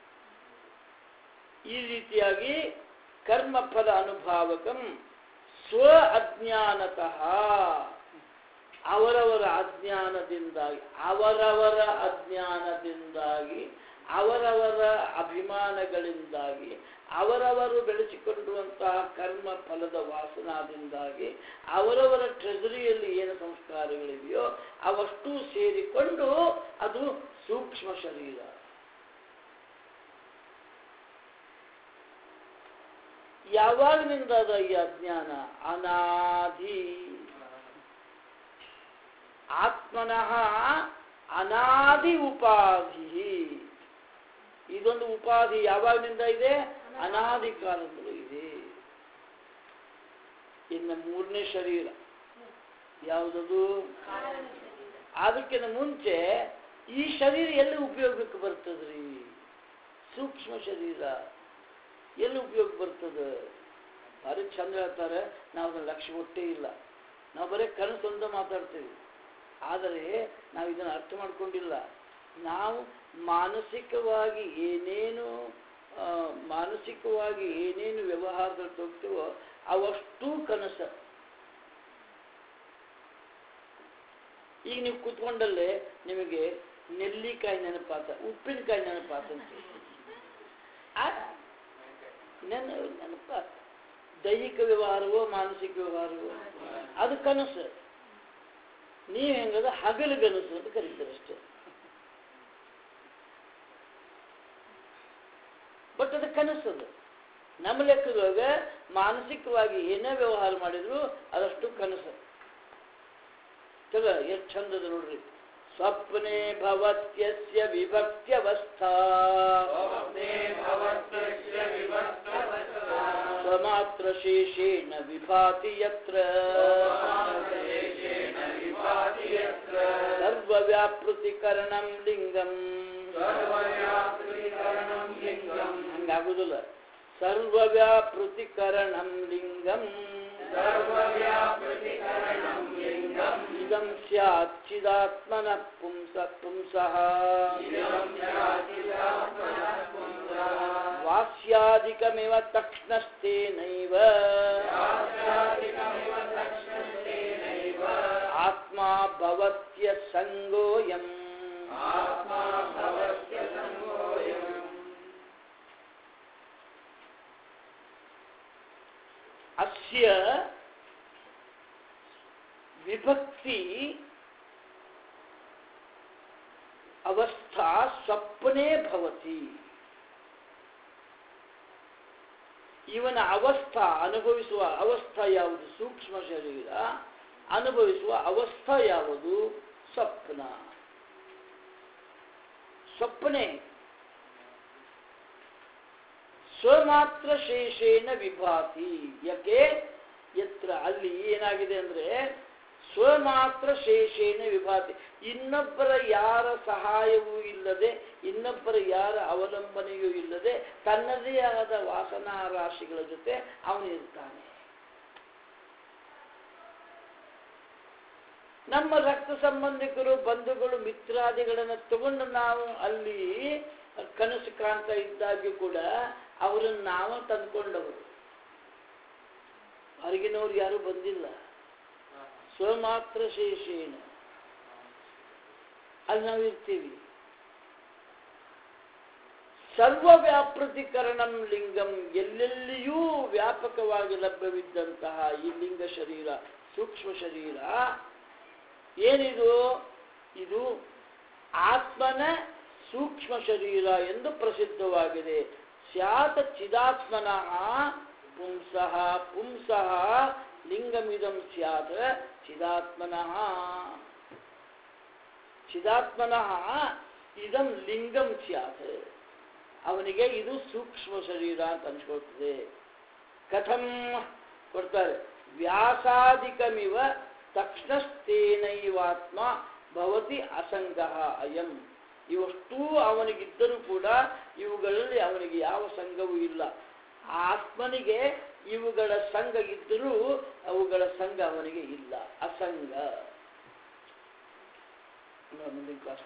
ಈ ರೀತಿಯಾಗಿ ಕರ್ಮಫಲ ಅನುಭಾವಕಂ ಸ್ವ ಅಜ್ಞಾನತಃ ಅವರವರ ಅಜ್ಞಾನದಿಂದಾಗಿ ಅವರವರ ಅಜ್ಞಾನದಿಂದಾಗಿ ಅವರವರ ಅಭಿಮಾನಗಳಿಂದಾಗಿ ಅವರವರು ಬೆಳೆಸಿಕೊಂಡಿರುವಂತಹ ಕರ್ಮ ಫಲದ ವಾಸನಾದಿಂದಾಗಿ ಅವರವರ ಟ್ರೆಜರಿಯಲ್ಲಿ ಏನು ಸಂಸ್ಕಾರಗಳಿವೆಯೋ ಅವಷ್ಟು ಸೇರಿಕೊಂಡು ಅದು ಸೂಕ್ಷ್ಮ ಶರೀರ ಯಾವಾಗಿನಿಂದ ಅದ ಈ ಅಜ್ಞಾನ ಅನಾದಿ ಆತ್ಮನಃ ಅನಾದಿ ಉಪಾಧಿ ಇದೊಂದು ಉಪಾಧಿ ಯಾವಾಗಿನಿಂದ ಇದೆ ಅನಾದಿ ಕಾಲದಲ್ಲೂ ಇದೆ ಇನ್ನು ಮೂರನೇ ಶರೀರ ಯಾವುದದು ಅದಕ್ಕಿಂತ ಮುಂಚೆ ಈ ಶರೀರ ಎಲ್ಲಿ ಉಪಯೋಗಕ್ಕೆ ಬರ್ತದ್ರಿ ಸೂಕ್ಷ್ಮ ಶರೀರ ಎಲ್ಲಿ ಉಪಯೋಗ ಬರ್ತದೆ ಭಾರಿ ಚಂದ ಹೇಳ್ತಾರೆ ನಾವು ಅದನ್ನ ಲಕ್ಷ್ಯ ಕೊಟ್ಟೇ ಇಲ್ಲ ನಾವು ಬರೀ ಕನಸು ಅಂತ ಮಾತಾಡ್ತೀವಿ ಆದರೆ ನಾವು ಇದನ್ನು ಅರ್ಥ ಮಾಡ್ಕೊಂಡಿಲ್ಲ ನಾವು ಮಾನಸಿಕವಾಗಿ ಏನೇನು ಆ, ಮಾನಸಿಕವಾಗಿ ಏನೇನು ವ್ಯವಹಾರದಲ್ಲಿ ಹೋಗ್ತೀವೋ ಅವಷ್ಟು ಕನಸು ಈಗ ನೀವು ಕೂತ್ಕೊಂಡಲ್ಲೇ ನಿಮಗೆ ನೆಲ್ಲಿಕಾಯಿ ನೆನಪಾತ ಉಪ್ಪಿನಕಾಯಿ ನೆನಪಾತ ಅಂತ ಆ? ನೆನ ನೆನಪಾತ ದೈಹಿಕ ವ್ಯವಹಾರವೋ ಮಾನಸಿಕ ವ್ಯವಹಾರವೋ ಅದು ಕನಸು ನೀವು ಹೆಂಗದ ಹಗಲು ಕನಸು ಅಂತ ಕರೀತಾರೆ ಅಷ್ಟೇ ಬಟ್ ಅದು ಕನಸದು ನಮ್ಮ ಲೆಕ್ಕದೊಳಗ ಮಾನಸಿಕವಾಗಿ ಏನೇ ವ್ಯವಹಾರ ಮಾಡಿದ್ರು ಅದಷ್ಟು ಕನಸು ಚಲ ಎಷ್ಟು ಚಂದದ ನೋಡ್ರಿ ಸ್ವಪ್ನೆ ಭವತ್ಯಸ್ಯ ವಿಭಕ್ತ್ಯವಸ್ಥಾ ಸ್ವಪ್ನೆ ಭವತ್ಯಸ್ಯ ವಿಭಕ್ತವಸ್ಥಾ ಸ್ವಮಾತ್ರ ಶೇಷೇಣ ವಿಭಾತಿ ಯತ್ರ ಶೇಷೇಣ ವಿಭಾತಿ ಯತ್ರ ಸರ್ವವ್ಯಾಪೃತಿಕರಣಂ ಲಿಂಗಂ ಸರ್ವವ್ಯಾಪೃತಿಕರಣಂ ಲಿಂಗಂ ಹಂಗಾಗುದಿಲ್ಲ ಸರ್ವವ್ಯಾಪೃತಿಕರಣಂ ಲಿಂಗಂ ಸರ್ವವ್ಯಾಪೃತಿಕರಣಂ ಲಿಂಗಂ ಇದಂ ಸ್ಯಾತ್ ಚಿದಾತ್ಮನ ಪುಂಸ ಪುಂಸಃ ಇದಂ ಚಾಚಿದಾತ್ಮನಃ ಪುಂಸಃ ವಾಸ್ಯಾದಿಕಮಿವ ತಕ್ಷ್ಣಸ್ತೇನೈವ ಶಾಸ್ತ್ರಾಧಿಕಮಿವ ತಕ್ಷಣಸ್ತೇನೈವ ಆತ್ಮಾ ಭವತ್ಯ ಸಂಗೋಯಂ ಆತ್ಮಾ ಭವತ್ಯ ಸಂಗೋಯಂ ಅಸ್ಯ ವಿಭಕ್ತಿ ಅವಸ್ಥಾ ಸ್ವಪ್ನೇ ಭವತಿ ಇವನ ಅವಸ್ಥಾ ಅನುಭವಿಸುವ ಅವಸ್ಥಾ ಯಾವುದು ಸೂಕ್ಷ್ಮ ಶರೀರ ಅನುಭವಿಸುವ ಅವಸ್ಥಾ ಯಾವುದು ಸ್ವಪ್ನ ಸ್ವಪ್ನೆ ಸ್ವಮಾತ್ರ ಶೇಷೇನ ವಿಭಾತಿ ಯಾಕೆ ಎತ್ರ ಅಲ್ಲಿ ಏನಾಗಿದೆ ಅಂದ್ರೆ ಸ್ವಮಾತ್ರ ಶೇಷೇನ ವಿಭಾತಿ ಇನ್ನೊಬ್ಬರ ಯಾರ ಸಹಾಯವೂ ಇಲ್ಲದೆ ಇನ್ನೊಬ್ಬರ ಯಾರ ಅವಲಂಬನೆಯೂ ಇಲ್ಲದೆ ತನ್ನದೇ ಆದ ವಾಸನಾ ರಾಶಿಗಳ ಜೊತೆ ಅವನು ಇರ್ತಾನೆ ನಮ್ಮ ರಕ್ತ ಸಂಬಂಧಿಕರು ಬಂಧುಗಳು ಮಿತ್ರಾದಿಗಳನ್ನು ತಗೊಂಡು ನಾವು ಅಲ್ಲಿ ಕನಸು ಕಾಣ್ತಾ ಇದ್ದಾಗ್ಯೂ ಕೂಡ ಅವರನ್ನು ನಾವು ತಂದ್ಕೊಂಡವರು ಹೊರಗಿನವ್ರು ಯಾರು ಬಂದಿಲ್ಲ ಸ್ವಮಾತ್ರ ಶೇಷೇನ ಅಲ್ಲಿ ನಾವು ಇರ್ತೀವಿ ಸರ್ವವ್ಯಾಪೃತಿಕರಣಂ ಲಿಂಗಂ ಎಲ್ಲೆಲ್ಲಿಯೂ ವ್ಯಾಪಕವಾಗಿ ಲಭ್ಯವಿದ್ದಂತಹ ಈ ಲಿಂಗ ಶರೀರ ಸೂಕ್ಷ್ಮ ಶರೀರ ಏನಿದು ಇದು ಆತ್ಮನ ಸೂಕ್ಷ್ಮ ಶರೀರ ಎಂದು ಪ್ರಸಿದ್ಧವಾಗಿದೆ ಸ್ಯಾತ ಚಿದಾತ್ಮನಃ ಪುಂಸಃ ಪುಂಸಃ ಲಿಂಗಮಿದಂ ಸ್ಯಾತ್ ಚಿದಾತ್ಮನಃ ಚಿದಾತ್ಮನಃ ಇದಂ ಲಿಂಗಂ ಸ್ಯಾತ್ ಅವನಿಗೆ ಇದು ಸೂಕ್ಷ್ಮ ಶರೀರ ಅಂತ ಅನ್ಸ್ಕೊಳ್ತದೆ ಕಥಂ ಕೊಡ್ತಾರೆ ವ್ಯಾಸಾದಿಕಮಿವ ತಕ್ಷಣಸ್ತೇನೈವಾತ್ಮ ಭವತಿ ಅಸಂಗ ಅಯಂ ಇವಷ್ಟೂ ಅವನಿಗಿದ್ದರೂ ಕೂಡ ಇವುಗಳಲ್ಲಿ ಅವನಿಗೆ ಯಾವ ಸಂಘವೂ ಇಲ್ಲ ಆತ್ಮನಿಗೆ ಇವುಗಳ ಸಂಘ ಇದ್ದರೂ ಅವುಗಳ ಸಂಘ ಅವನಿಗೆ ಇಲ್ಲ ಅಸಂಗ ನೋಡೋಣ ಮುಂದಿನ ಕ್ಲಾಸ್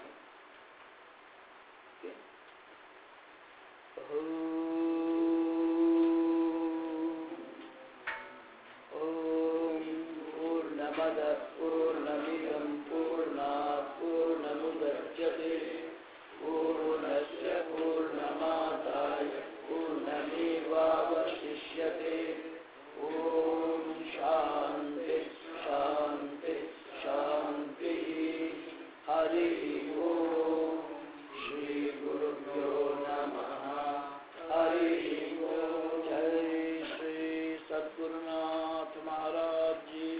ಓಂ ಪೂರ್ಣಮದ ಪೂರ್ಣಮಿದಂ ಪೂರ್ಣಾತ್ ಪೂರ್ಣಮುದಚ್ಯತೆ ಪೂರ್ಣಸ್ಯ ಪೂರ್ಣಮಾದಾಯ ಪೂರ್ಣಮೇವಾವಶಿಷ್ಯತೆ ಓಂ ಶಾಂತಿ ಶಾಂತಿ ಶಾಂತಿ ಹರಿ ಓಂ ಶ್ರೀ ಗುರುಭ್ಯೋ ನಮಃ ಹರಿ ಓಂ ಜೈ ಶ್ರೀ ಸದ್ಗುರುನಾಥ महाराज जी